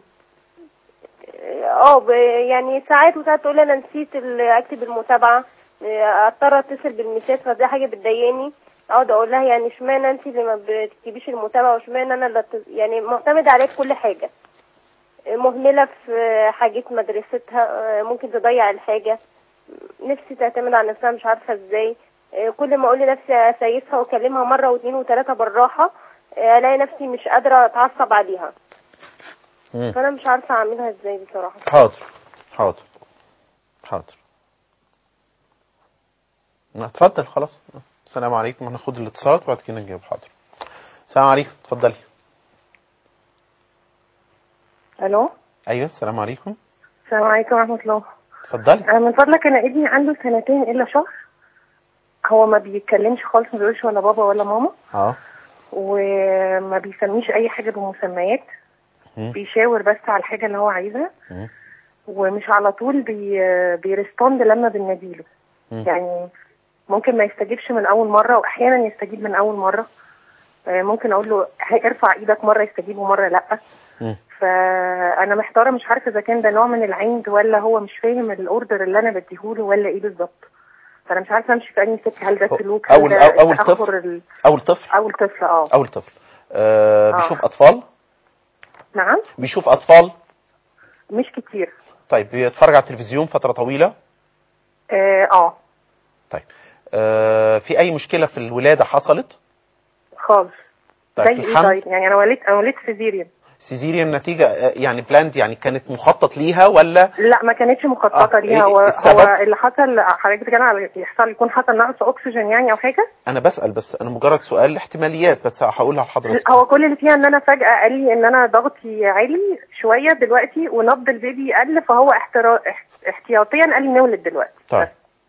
اه ب... يعني ساعات وساعات تقول انا نسيت ال- اكتب المتابعه آه، اضطر اتصل بالميسات فدي حاجه بتضايقني اقعد اقول لها يعني اشمعنى انت اللي ما بتكتبيش المتابعه واشمعنى انا اللي أت- يعني معتمده عليك في كل حاجه آه، مهمله في حاجات مدرستها آه، ممكن تضيع الحاجه نفسي تعتمد على نفسها مش عارفه ازاي آه، كل ما اقول لنفسي اسيسها واكلمها مره واثنين وثلاثه بالراحه آه، الاقي نفسي مش قادره اتعصب عليها مم. فانا مش عارفه اعملها ازاي بصراحه حاضر حاضر حاضر لا، اتفضل خلاص السلام عليكم هناخد الاتصالات وبعد كده نجاوب حاضر السلام عليكم اتفضلي الو ايوه السلام عليكم السلام عليكم ورحمه الله اتفضلي آه، من فضلك انا ابني عنده سنتين الا شهر هو ما بيتكلمش خالص ما بيقولش ولا بابا ولا ماما اه وما بيسميش اي حاجه بمسميات مم. بيشاور بس على الحاجه اللي هو عايزها مم. ومش على طول بي بيرسبوند لما بنناديله مم. يعني ممكن ما يستجيبش من اول مره واحيانا يستجيب من اول مره آه، ممكن اقول له هي- ارفع ايدك مره يستجيب ومره لا مم. فانا محتاره مش عارفه اذا كان ده نوع من العند ولا هو مش فاهم الاوردر اللي انا بديهوله ولا ايه بالظبط فانا مش عارفه امشي في انهي سكه هل ده هو- سلوك أول- هل ده أول- أول تأخر طفل؟ ال- اول طفل اول طفل اه اول طفل آه آه. بيشوف اطفال نعم بيشوف اطفال مش كتير طيب بيتفرج على التلفزيون فتره طويله اه, آه طيب آه في اي مشكله في الولاده حصلت خالص طيب زي في ايه الحمل طيب يعني انا ولدت انا ولدت سيزيريان سيزيريان نتيجه آه، يعني بلاند يعني كانت مخطط ليها ولا لا ما كانتش مخططه آه، ليها إيه هو السبب؟ هو اللي حصل حضرتك بتتكلم على يحصل يكون حصل نقص اكسجين يعني او حاجه انا بسال بس انا مجرد سؤال احتماليات بس هقولها لحضرتك هو كل اللي فيها ان انا فجاه قال لي ان انا ضغطي عالي شويه دلوقتي ونبض البيبي قل فهو احترا... اح- احتياطيا قال لي نولد دلوقتي طيب بس.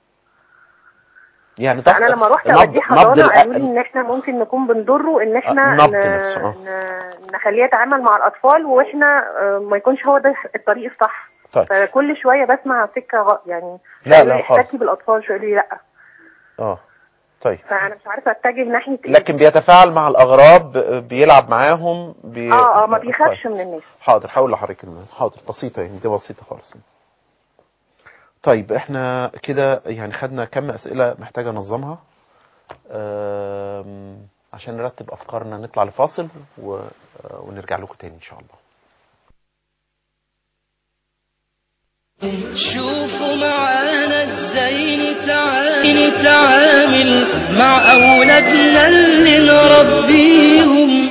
يعني ضغط فانا لما رحت نبض- اوديه نبض حضانه الأ- قالوا لي ان احنا ممكن نكون بنضره ان احنا آه، نبض ن... نفسه، آه. ن... نخليه يتعامل مع الاطفال واحنا آه، ما يكونش هو ده الطريق الصح طيب فكل شويه بسمع سكه غ... يعني لا، شوية لا، خالص. احتكي بالاطفال شويه يقول لي لا اه طيب فانا مش عارفه اتجه ناحيه ايه لكن بيتفاعل مع الاغراب آه، بيلعب معاهم بي... اه اه ما طيب. بيخافش من الناس حاضر هقول لحضرتك المهم. حاضر بسيطة يعني دي بسيطة خالص طيب احنا كده يعني خدنا كم أسئلة محتاجة ننظمها أم، عشان نرتب أفكارنا نطلع لفاصل و... ونرجع لكم تاني إن شاء الله شوفوا معانا ازاي نتعامل نتعامل مع اولادنا اللي نربيهم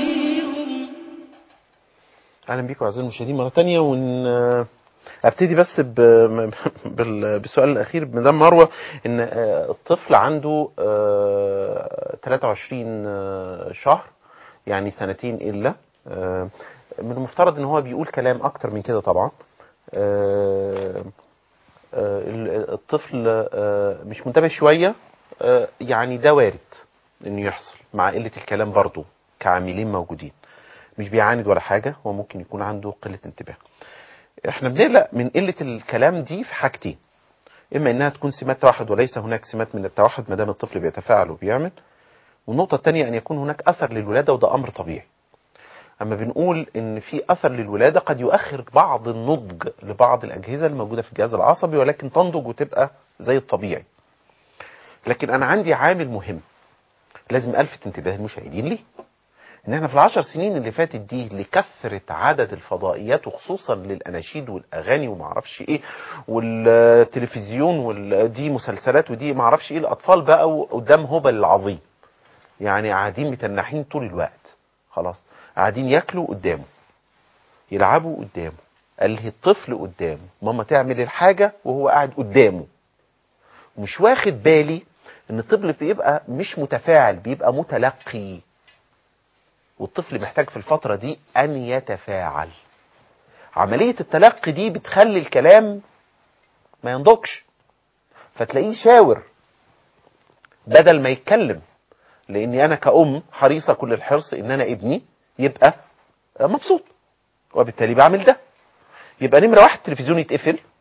اهلا بيكم اعزائي المشاهدين مره تانية ون ابتدي بس ب... بال... بالسؤال الاخير مدام مروه ان آه، الطفل عنده آه، 23 آه، شهر يعني سنتين الا آه، من المفترض ان هو بيقول كلام اكتر من كده طبعا آه، آه، ال- الطفل آه، مش منتبه شويه آه، يعني ده وارد انه يحصل مع قله الكلام برضه كعاملين موجودين مش بيعاند ولا حاجه هو ممكن يكون عنده قله انتباه احنا بنقلق من قله الكلام دي في حاجتين اما انها تكون سمات توحد وليس هناك سمات من التوحد ما دام الطفل بيتفاعل وبيعمل والنقطه الثانيه ان يكون هناك اثر للولاده وده امر طبيعي اما بنقول ان في اثر للولاده قد يؤخر بعض النضج لبعض الاجهزه الموجوده في الجهاز العصبي ولكن تنضج وتبقى زي الطبيعي لكن انا عندي عامل مهم لازم الفت انتباه المشاهدين ليه ان احنا في العشر سنين اللي فاتت دي لكثرة عدد الفضائيات وخصوصا للاناشيد والاغاني ومعرفش ايه والتلفزيون ودي مسلسلات ودي معرفش ايه الاطفال بقوا قدام هبل العظيم يعني قاعدين متنحين طول الوقت خلاص قاعدين ياكلوا قدامه يلعبوا قدامه قال الطفل قدامه ماما تعمل الحاجة وهو قاعد قدامه ومش واخد بالي ان الطفل بيبقى مش متفاعل بيبقى متلقي والطفل محتاج في الفترة دي أن يتفاعل عملية التلقي دي بتخلي الكلام ما ينضجش فتلاقيه شاور بدل ما يتكلم لأني أنا كأم حريصة كل الحرص إن أنا ابني يبقى مبسوط وبالتالي بعمل ده يبقى نمرة واحد التلفزيون يتقفل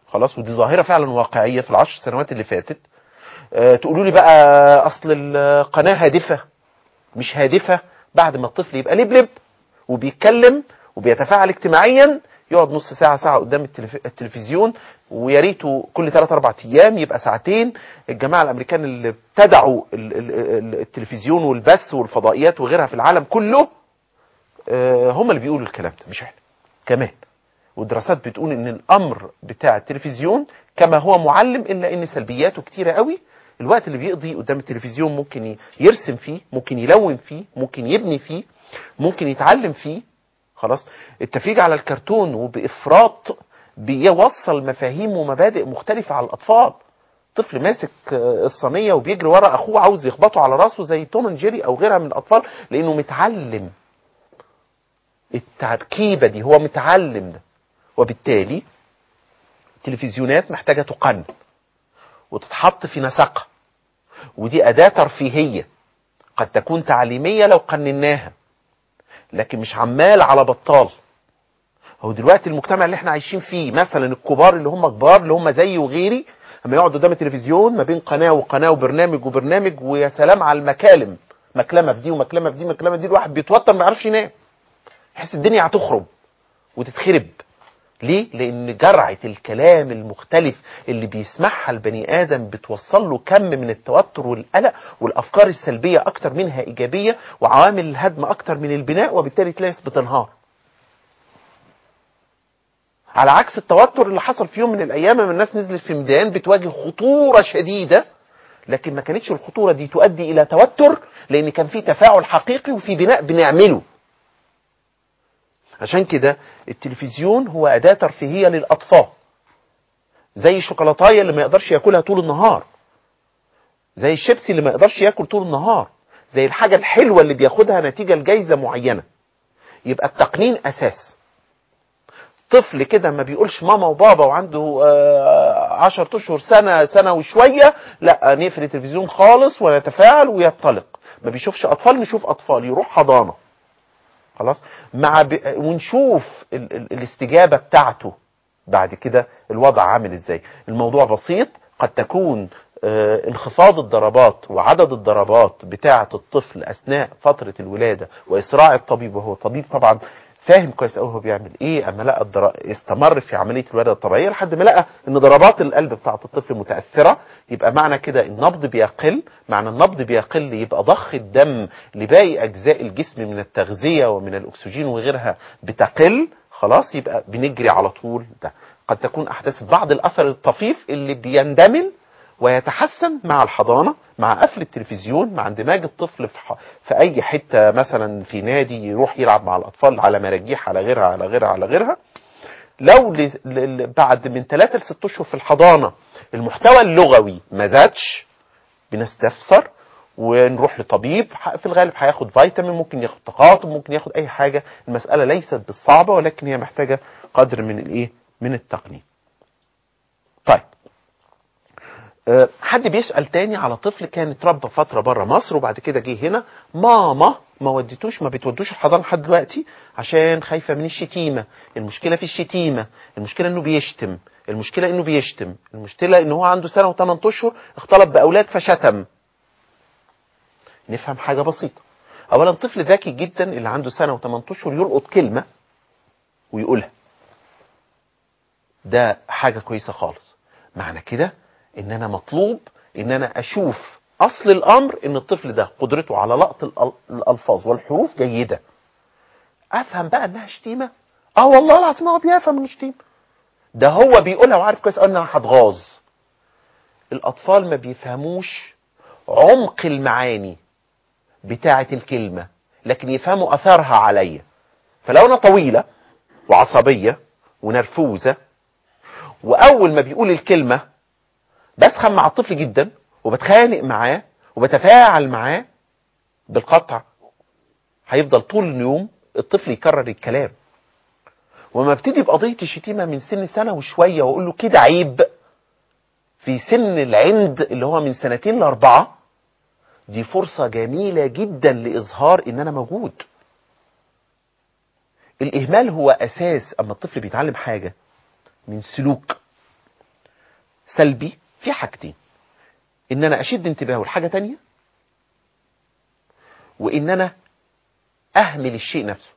خلاص ودي ظاهره فعلا واقعيه في العشر سنوات اللي فاتت آه، تقولوا لي بقى اصل القناه هادفه مش هادفه بعد ما الطفل يبقى لبلب وبيتكلم وبيتفاعل اجتماعيا يقعد نص ساعه ساعه قدام التلف- التلفزيون ويا ريته كل 3 4 ايام يبقى ساعتين الجماعه الامريكان اللي ابتدعوا ال- ال- ال- التلفزيون والبث والفضائيات وغيرها في العالم كله آه، هم اللي بيقولوا الكلام ده مش احنا كمان والدراسات بتقول ان الامر بتاع التلفزيون كما هو معلم الا ان سلبياته كتيره قوي الوقت اللي بيقضي قدام التلفزيون ممكن ي- يرسم فيه ممكن يلون فيه ممكن يبني فيه ممكن يتعلم فيه خلاص التفريج على الكرتون وبافراط بيوصل مفاهيم ومبادئ مختلفه على الاطفال طفل ماسك آه، الصينيه وبيجري ورا اخوه عاوز يخبطه على راسه زي توم اند جيري او غيرها من الاطفال لانه متعلم التركيبه دي هو متعلم ده وبالتالي التلفزيونات محتاجه تقنن وتتحط في نسقها ودي اداه ترفيهيه قد تكون تعليميه لو قنناها لكن مش عمال على بطال هو دلوقتي المجتمع اللي احنا عايشين فيه مثلا الكبار اللي هم كبار اللي هم زيي وغيري اما يقعدوا قدام التلفزيون ما بين قناه وقناه وبرنامج وبرنامج ويا سلام على المكالم مكلمه في دي ومكلمه في دي مكلمه في دي الواحد بيتوتر ما يعرفش ينام يحس الدنيا هتخرب وتتخرب ليه؟ لأن جرعة الكلام المختلف اللي بيسمعها البني آدم بتوصل له كم من التوتر والقلق والأفكار السلبية أكتر منها إيجابية وعوامل الهدم أكتر من البناء وبالتالي تلاقي ناس بتنهار. على عكس التوتر اللي حصل في يوم من الأيام لما الناس نزلت في ميدان بتواجه خطورة شديدة لكن ما كانتش الخطورة دي تؤدي إلى توتر لأن كان في تفاعل حقيقي وفي بناء بنعمله. عشان كده التلفزيون هو أداة ترفيهية للأطفال زي الشوكولاتاية اللي ما يقدرش ياكلها طول النهار زي الشيبسي اللي ما يقدرش ياكل طول النهار زي الحاجة الحلوة اللي بياخدها نتيجة لجايزة معينة يبقى التقنين أساس طفل كده ما بيقولش ماما وبابا وعنده آه، عشر اشهر سنه سنه وشويه لا نقفل التلفزيون خالص ونتفاعل وينطلق ما بيشوفش اطفال نشوف اطفال يروح حضانه خلاص مع ب... ونشوف ال... ال... الاستجابه بتاعته بعد كده الوضع عامل ازاي الموضوع بسيط قد تكون آه، انخفاض الضربات وعدد الضربات بتاعه الطفل اثناء فتره الولاده واسراع الطبيب وهو طبيب طبعا فاهم كويس قوي هو بيعمل ايه اما لقى الضر... استمر في عمليه الولاده الطبيعيه لحد ما لقى ان ضربات القلب بتاعه الطفل متاثره يبقى معنى كده النبض بيقل معنى النبض بيقل يبقى ضخ الدم لباقي اجزاء الجسم من التغذيه ومن الاكسجين وغيرها بتقل خلاص يبقى بنجري على طول ده قد تكون احداث بعض الاثر الطفيف اللي بيندمل ويتحسن مع الحضانه مع قفل التلفزيون مع اندماج الطفل في, ح... في اي حته مثلا في نادي يروح يلعب مع الاطفال على مراجيح على غيرها على غيرها على غيرها لو ل... ل... بعد من ثلاثة لست اشهر في الحضانه المحتوى اللغوي ما زادش بنستفسر ونروح لطبيب ح- في الغالب هياخد فيتامين ممكن ياخد تقاطم ممكن ياخد اي حاجه المساله ليست بالصعبه ولكن هي محتاجه قدر من الايه من التقنين طيب أه، حد بيسأل تاني على طفل كان اتربى فترة بره مصر وبعد كده جه هنا ماما ما وديتوش ما بتودوش الحضانة لحد دلوقتي عشان خايفة من الشتيمة المشكلة في الشتيمة المشكلة انه بيشتم المشكلة انه بيشتم المشكلة ان هو عنده سنة وثمان اشهر اختلط باولاد فشتم نفهم حاجة بسيطة اولا طفل ذكي جدا اللي عنده سنة وثمان اشهر يلقط كلمة ويقولها ده حاجة كويسة خالص معنى كده ان انا مطلوب ان انا اشوف اصل الامر ان الطفل ده قدرته على لقط الأل- الالفاظ والحروف جيدة افهم بقى انها شتيمة اه والله العظيم هو بيفهم انه شتيمة ده هو بيقولها وعارف كويس قوي ان انا هتغاظ الاطفال ما بيفهموش عمق المعاني بتاعة الكلمة لكن يفهموا اثرها عليا فلو انا طويلة وعصبية ونرفوزة واول ما بيقول الكلمة بسخن مع الطفل جدا وبتخانق معاه وبتفاعل معاه بالقطع هيفضل طول اليوم الطفل يكرر الكلام وما ابتدي بقضية الشتيمة من سن سنة وشوية واقول له كده عيب في سن العند اللي هو من سنتين لأربعة دي فرصة جميلة جدا لإظهار إن أنا موجود الإهمال هو أساس أما الطفل بيتعلم حاجة من سلوك سلبي في حاجتين ان انا اشد انتباهه لحاجه تانية وان انا اهمل الشيء نفسه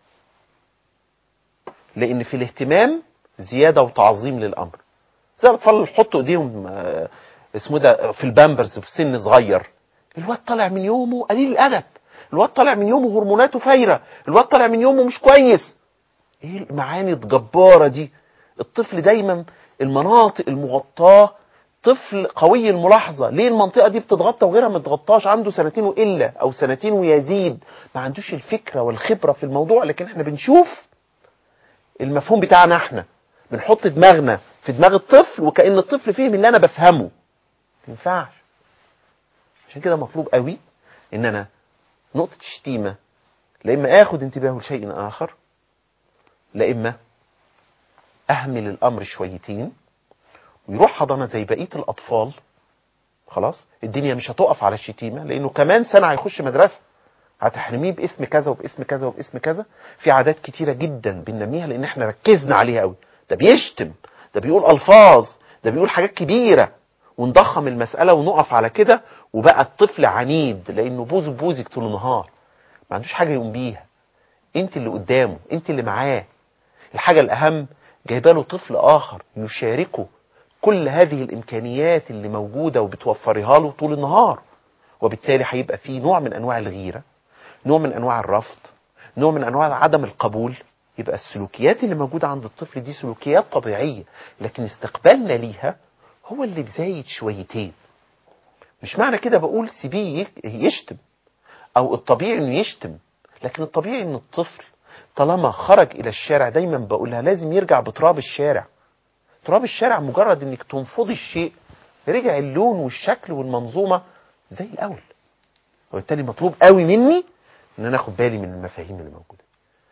لان في الاهتمام زياده وتعظيم للامر زي الاطفال يحطوا ايديهم آه، اسمه ده في البامبرز في سن صغير الواد طالع من يومه قليل الادب الواد طالع من يومه هرموناته فايره الواد طالع من يومه مش كويس ايه المعاني الجباره دي الطفل دايما المناطق المغطاه طفل قوي الملاحظه ليه المنطقه دي بتتغطى وغيرها ما تتغطاش عنده سنتين والا او سنتين ويزيد ما عندوش الفكره والخبره في الموضوع لكن احنا بنشوف المفهوم بتاعنا احنا بنحط دماغنا في دماغ الطفل وكأن الطفل فهم اللي انا بفهمه ما ينفعش عشان كده مطلوب قوي ان انا نقطة شتيمة لا اما اخد انتباهه لشيء اخر لا اما اهمل الامر شويتين ويروح حضانة زي بقية الاطفال خلاص الدنيا مش هتقف على الشتيمة لانه كمان سنة هيخش مدرسة هتحرميه باسم كذا وباسم كذا وباسم كذا في عادات كتيرة جدا بننميها لان احنا ركزنا عليها قوي ده بيشتم ده بيقول الفاظ ده بيقول حاجات كبيرة ونضخم المسألة ونقف على كده وبقى الطفل عنيد لانه بوز بوزك طول النهار ما عندوش حاجة يقوم بيها انت اللي قدامه انت اللي معاه الحاجة الاهم جايبه له طفل اخر يشاركه كل هذه الامكانيات اللي موجودة وبتوفرها له طول النهار وبالتالي هيبقى فيه نوع من انواع الغيرة نوع من انواع الرفض نوع من انواع عدم القبول يبقى السلوكيات اللي موجودة عند الطفل دي سلوكيات طبيعية لكن استقبالنا ليها هو اللي زايد شويتين مش معنى كده بقول سيبيه يشتم او الطبيعي انه يشتم لكن الطبيعي ان الطفل طالما خرج الى الشارع دايما بقولها لازم يرجع بتراب الشارع تراب الشارع مجرد انك تنفضي الشيء رجع اللون والشكل والمنظومة زي الاول وبالتالي مطلوب قوي مني ان انا اخد بالي من المفاهيم اللي موجوده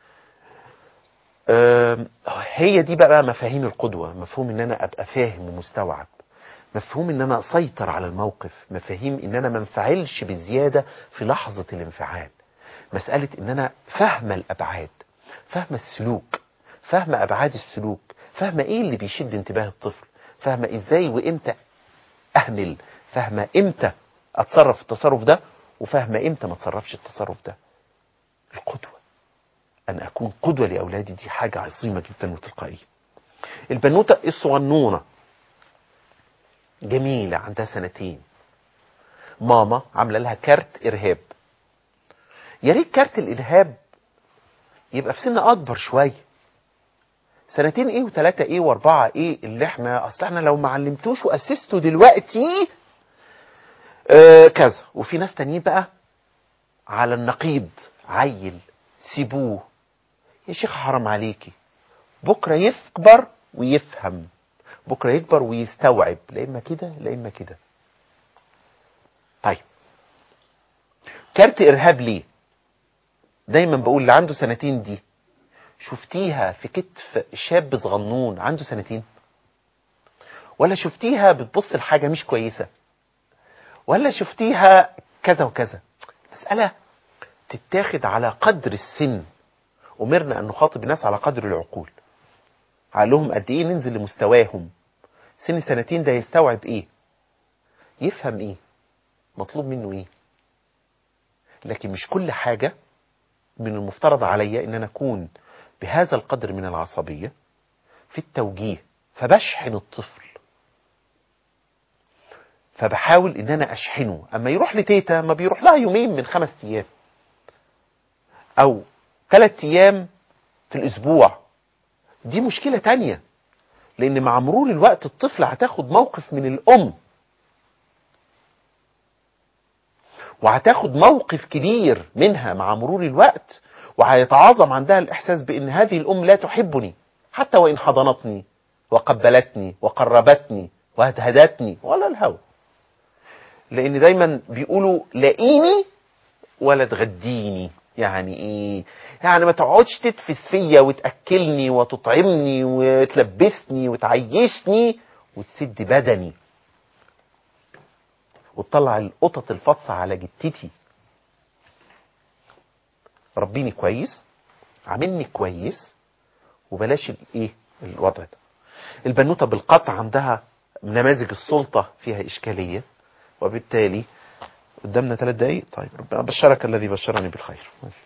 أم، هي دي بقى مفاهيم القدوة مفهوم ان انا ابقى فاهم ومستوعب مفهوم ان انا اسيطر على الموقف مفاهيم ان انا ما انفعلش بزيادة في لحظة الانفعال مسألة ان انا فاهمة الابعاد فاهمة السلوك فاهمة ابعاد السلوك فاهمة ايه اللي بيشد انتباه الطفل فاهمة ازاي وامتى اهمل فاهمة امتى اتصرف في التصرف ده وفاهمة امتى ما اتصرفش التصرف ده القدوة أن أكون قدوة لأولادي دي حاجة عظيمة جدا وتلقائية البنوتة الصغنونة جميلة عندها سنتين ماما عاملة لها كارت إرهاب يا ريت كارت الإرهاب يبقى في سن أكبر شوية سنتين إيه وثلاثة إيه وأربعة إيه اللي إحنا أصل إحنا لو ما علمتوش وأسسته دلوقتي آه كذا وفي ناس تانيين بقى على النقيض عيل سيبوه يا شيخ حرام عليكي بكره يكبر ويفهم بكره يكبر ويستوعب لا اما كده لا اما كده طيب كارت ارهاب ليه دايما بقول اللي عنده سنتين دي شفتيها في كتف شاب صغنون عنده سنتين ولا شفتيها بتبص لحاجه مش كويسه ولا شفتيها كذا وكذا مساله تتاخد على قدر السن أمرنا أن نخاطب الناس على قدر العقول عقلهم قد إيه ننزل لمستواهم سن سنتين ده يستوعب إيه يفهم إيه مطلوب منه إيه لكن مش كل حاجة من المفترض عليا إن أنا أكون بهذا القدر من العصبية في التوجيه فبشحن الطفل فبحاول ان انا اشحنه اما يروح لتيتا ما بيروح لها يومين من خمس ايام او ثلاث ايام في الاسبوع دي مشكلة تانية لان مع مرور الوقت الطفل هتاخد موقف من الام وهتاخد موقف كبير منها مع مرور الوقت وهيتعاظم عندها الاحساس بان هذه الام لا تحبني حتى وان حضنتني وقبلتني وقربتني وهدهدتني ولا الهوى لان دايما بيقولوا لاقيني ولا تغديني يعني ايه يعني ما تقعدش تتفس فيا وتاكلني وتطعمني وتلبسني وتعيشني وتسد بدني وتطلع القطط الفطسة على جتتي ربيني كويس عاملني كويس وبلاش الايه الوضع ده البنوته بالقطع عندها نماذج السلطة فيها إشكالية وبالتالي قدامنا ثلاث دقايق طيب ربنا بشرك الذي بشرني بالخير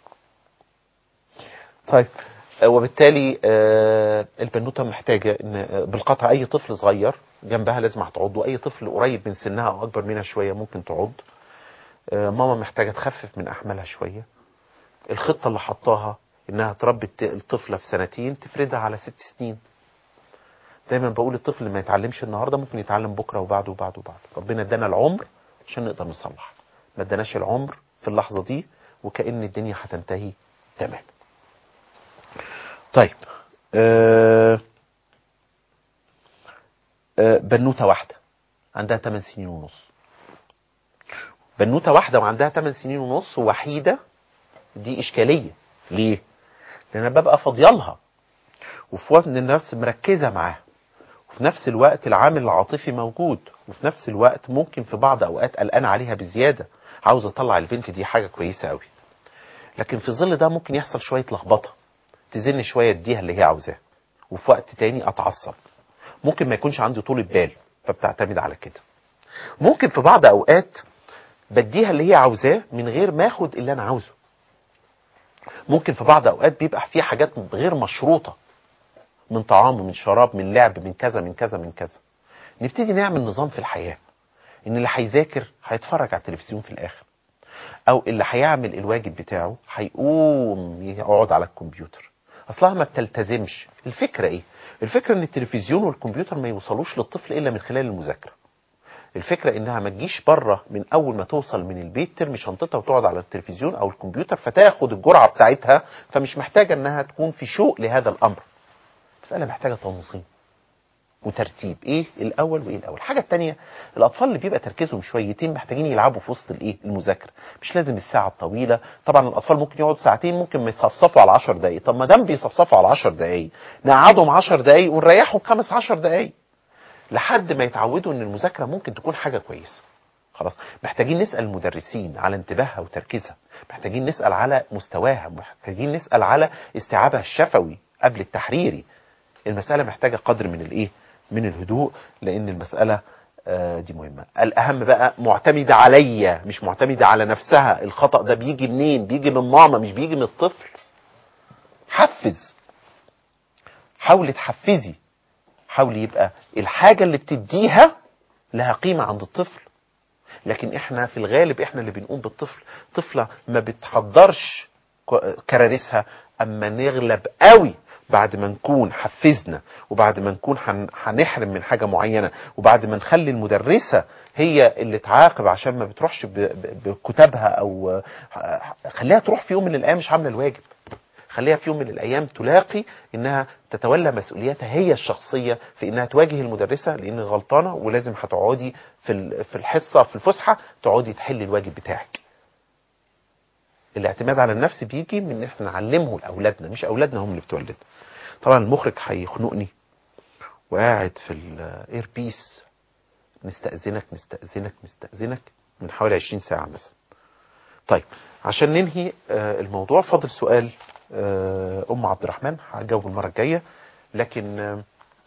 طيب آه، وبالتالي آه، البنوتة محتاجة ان آه، بالقطع اي طفل صغير جنبها لازم هتعض واي طفل قريب من سنها او اكبر منها شوية ممكن تعض آه، ماما محتاجة تخفف من احمالها شوية الخطة اللي حطاها انها تربي الت- الطفلة في سنتين تفردها على ست سنين دايما بقول الطفل ما يتعلمش النهارده ممكن يتعلم بكره وبعده وبعده وبعده ربنا ادانا العمر عشان نقدر نصلح ما اداناش العمر في اللحظه دي وكأن الدنيا هتنتهي تمام طيب آه آه بنوته واحده عندها 8 سنين ونص بنوته واحده وعندها 8 سنين ونص وحيده دي اشكاليه ليه لان أنا ببقى فاضيالها وفي وقت النفس مركزه معاها وفي نفس الوقت العامل العاطفي موجود وفي نفس الوقت ممكن في بعض اوقات قلقان عليها بزياده عاوز اطلع البنت دي حاجه كويسه قوي لكن في ظل ده ممكن يحصل شويه لخبطه تزن شويه اديها اللي هي عاوزاه وفي وقت تاني اتعصب ممكن ما يكونش عندي طولة بال فبتعتمد على كده ممكن في بعض اوقات بديها اللي هي عاوزاه من غير ما اخد اللي انا عاوزه ممكن في بعض اوقات بيبقى في حاجات غير مشروطه من طعام من شراب من لعب من كذا من كذا من كذا نبتدي نعمل نظام في الحياه ان اللي هيذاكر هيتفرج على التلفزيون في الاخر او اللي هيعمل الواجب بتاعه هيقوم يقعد على الكمبيوتر اصلها ما بتلتزمش الفكره ايه الفكره ان التلفزيون والكمبيوتر ما يوصلوش للطفل الا من خلال المذاكره الفكره انها ما تجيش بره من اول ما توصل من البيت ترمي شنطتها وتقعد على التلفزيون او الكمبيوتر فتاخد الجرعه بتاعتها فمش محتاجه انها تكون في شوق لهذا الامر مساله محتاجه تنظيم وترتيب ايه الاول وايه الاول الحاجه الثانيه الاطفال اللي بيبقى تركيزهم شويتين محتاجين يلعبوا في وسط الايه المذاكره مش لازم الساعه الطويله طبعا الاطفال ممكن يقعدوا ساعتين ممكن ما يصفصفوا على 10 دقائق طب ما دام بيصفصفوا على 10 دقائق نقعدهم 10 دقائق ونريحهم خمس 10 دقائق لحد ما يتعودوا ان المذاكره ممكن تكون حاجه كويسه خلاص محتاجين نسال المدرسين على انتباهها وتركيزها محتاجين نسال على مستواها محتاجين نسال على استيعابها الشفوي قبل التحريري المساله محتاجه قدر من الايه من الهدوء لان المساله آه، دي مهمه الاهم بقى معتمده عليا مش معتمده على نفسها الخطا ده بيجي منين بيجي من ماما مش بيجي من الطفل حفز حاولي تحفزي حاولي يبقى الحاجه اللي بتديها لها قيمه عند الطفل لكن احنا في الغالب احنا اللي بنقوم بالطفل طفله ما بتحضرش ك- كراريسها اما نغلب قوي بعد ما نكون حفزنا وبعد ما نكون هن- هنحرم من حاجه معينه وبعد ما نخلي المدرسه هي اللي تعاقب عشان ما بتروحش ب- ب- بكتابها او آه، خليها تروح في يوم من الايام مش عامله الواجب خليها في يوم من الايام تلاقي انها تتولى مسؤولياتها هي الشخصيه في انها تواجه المدرسه لان غلطانه ولازم هتقعدي في ال- في الحصه في الفسحه تقعدي تحلي الواجب بتاعك الاعتماد على النفس بيجي من ان احنا نعلمه لاولادنا مش اولادنا هم اللي بتولد طبعا المخرج هيخنقني وقاعد في الاير بيس نستأذنك نستأذنك نستأذنك من حوالي 20 ساعة مثلا طيب عشان ننهي آه، الموضوع فاضل سؤال آه، ام عبد الرحمن هجاوب المره الجايه لكن آه،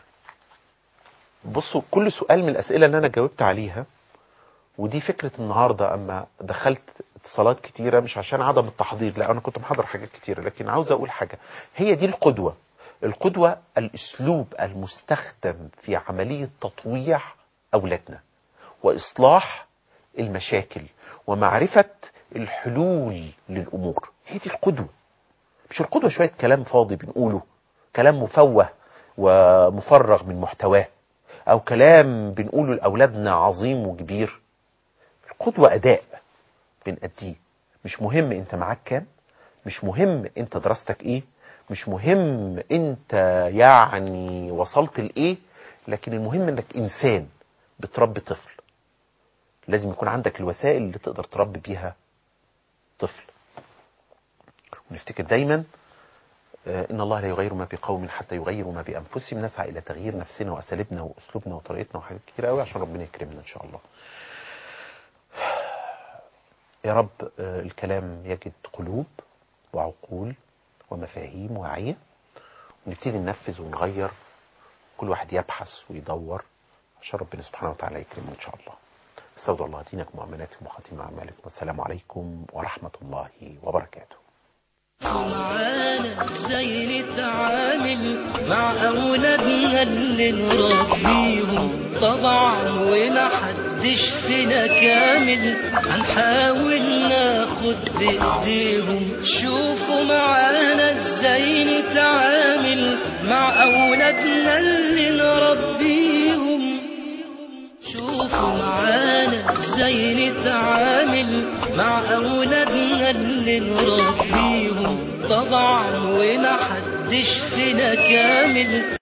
بصوا كل سؤال من الاسئله اللي انا جاوبت عليها ودي فكره النهارده اما دخلت اتصالات كتيره مش عشان عدم التحضير لا انا كنت محضر حاجات كتيره لكن عاوز اقول حاجه هي دي القدوه القدوه الاسلوب المستخدم في عمليه تطويع اولادنا واصلاح المشاكل ومعرفه الحلول للامور هي دي القدوه مش القدوه شويه كلام فاضي بنقوله كلام مفوه ومفرغ من محتواه او كلام بنقوله لاولادنا عظيم وكبير القدوه اداء بنأديه مش مهم انت معاك كام مش مهم انت دراستك ايه مش مهم انت يعني وصلت لايه لكن المهم انك انسان بتربي طفل لازم يكون عندك الوسائل اللي تقدر تربي بيها طفل ونفتكر دايما آه، ان الله لا يغير ما بقوم حتى يغيروا ما بانفسهم نسعى الى تغيير نفسنا واساليبنا واسلوبنا وطريقتنا وحاجات كتير قوي عشان ربنا يكرمنا ان شاء الله يا رب آه، الكلام يجد قلوب وعقول ومفاهيم واعيه ونبتدي ننفذ ونغير كل واحد يبحث ويدور عشان ربنا سبحانه وتعالى يكرمنا ان شاء الله استودع الله دينكم واماناتكم وخاتم اعمالكم والسلام عليكم ورحمه الله وبركاته معانا ازاي نتعامل مع اولادنا اللي نربيهم طبعا وما حدش فينا كامل هنحاول ناخد بايديهم شوفوا معانا ازاي نتعامل مع اولادنا اللي نربيهم شوفوا معانا ازاي نتعامل مع اولادنا اللي نربيهم طبعا وما حدش فينا كامل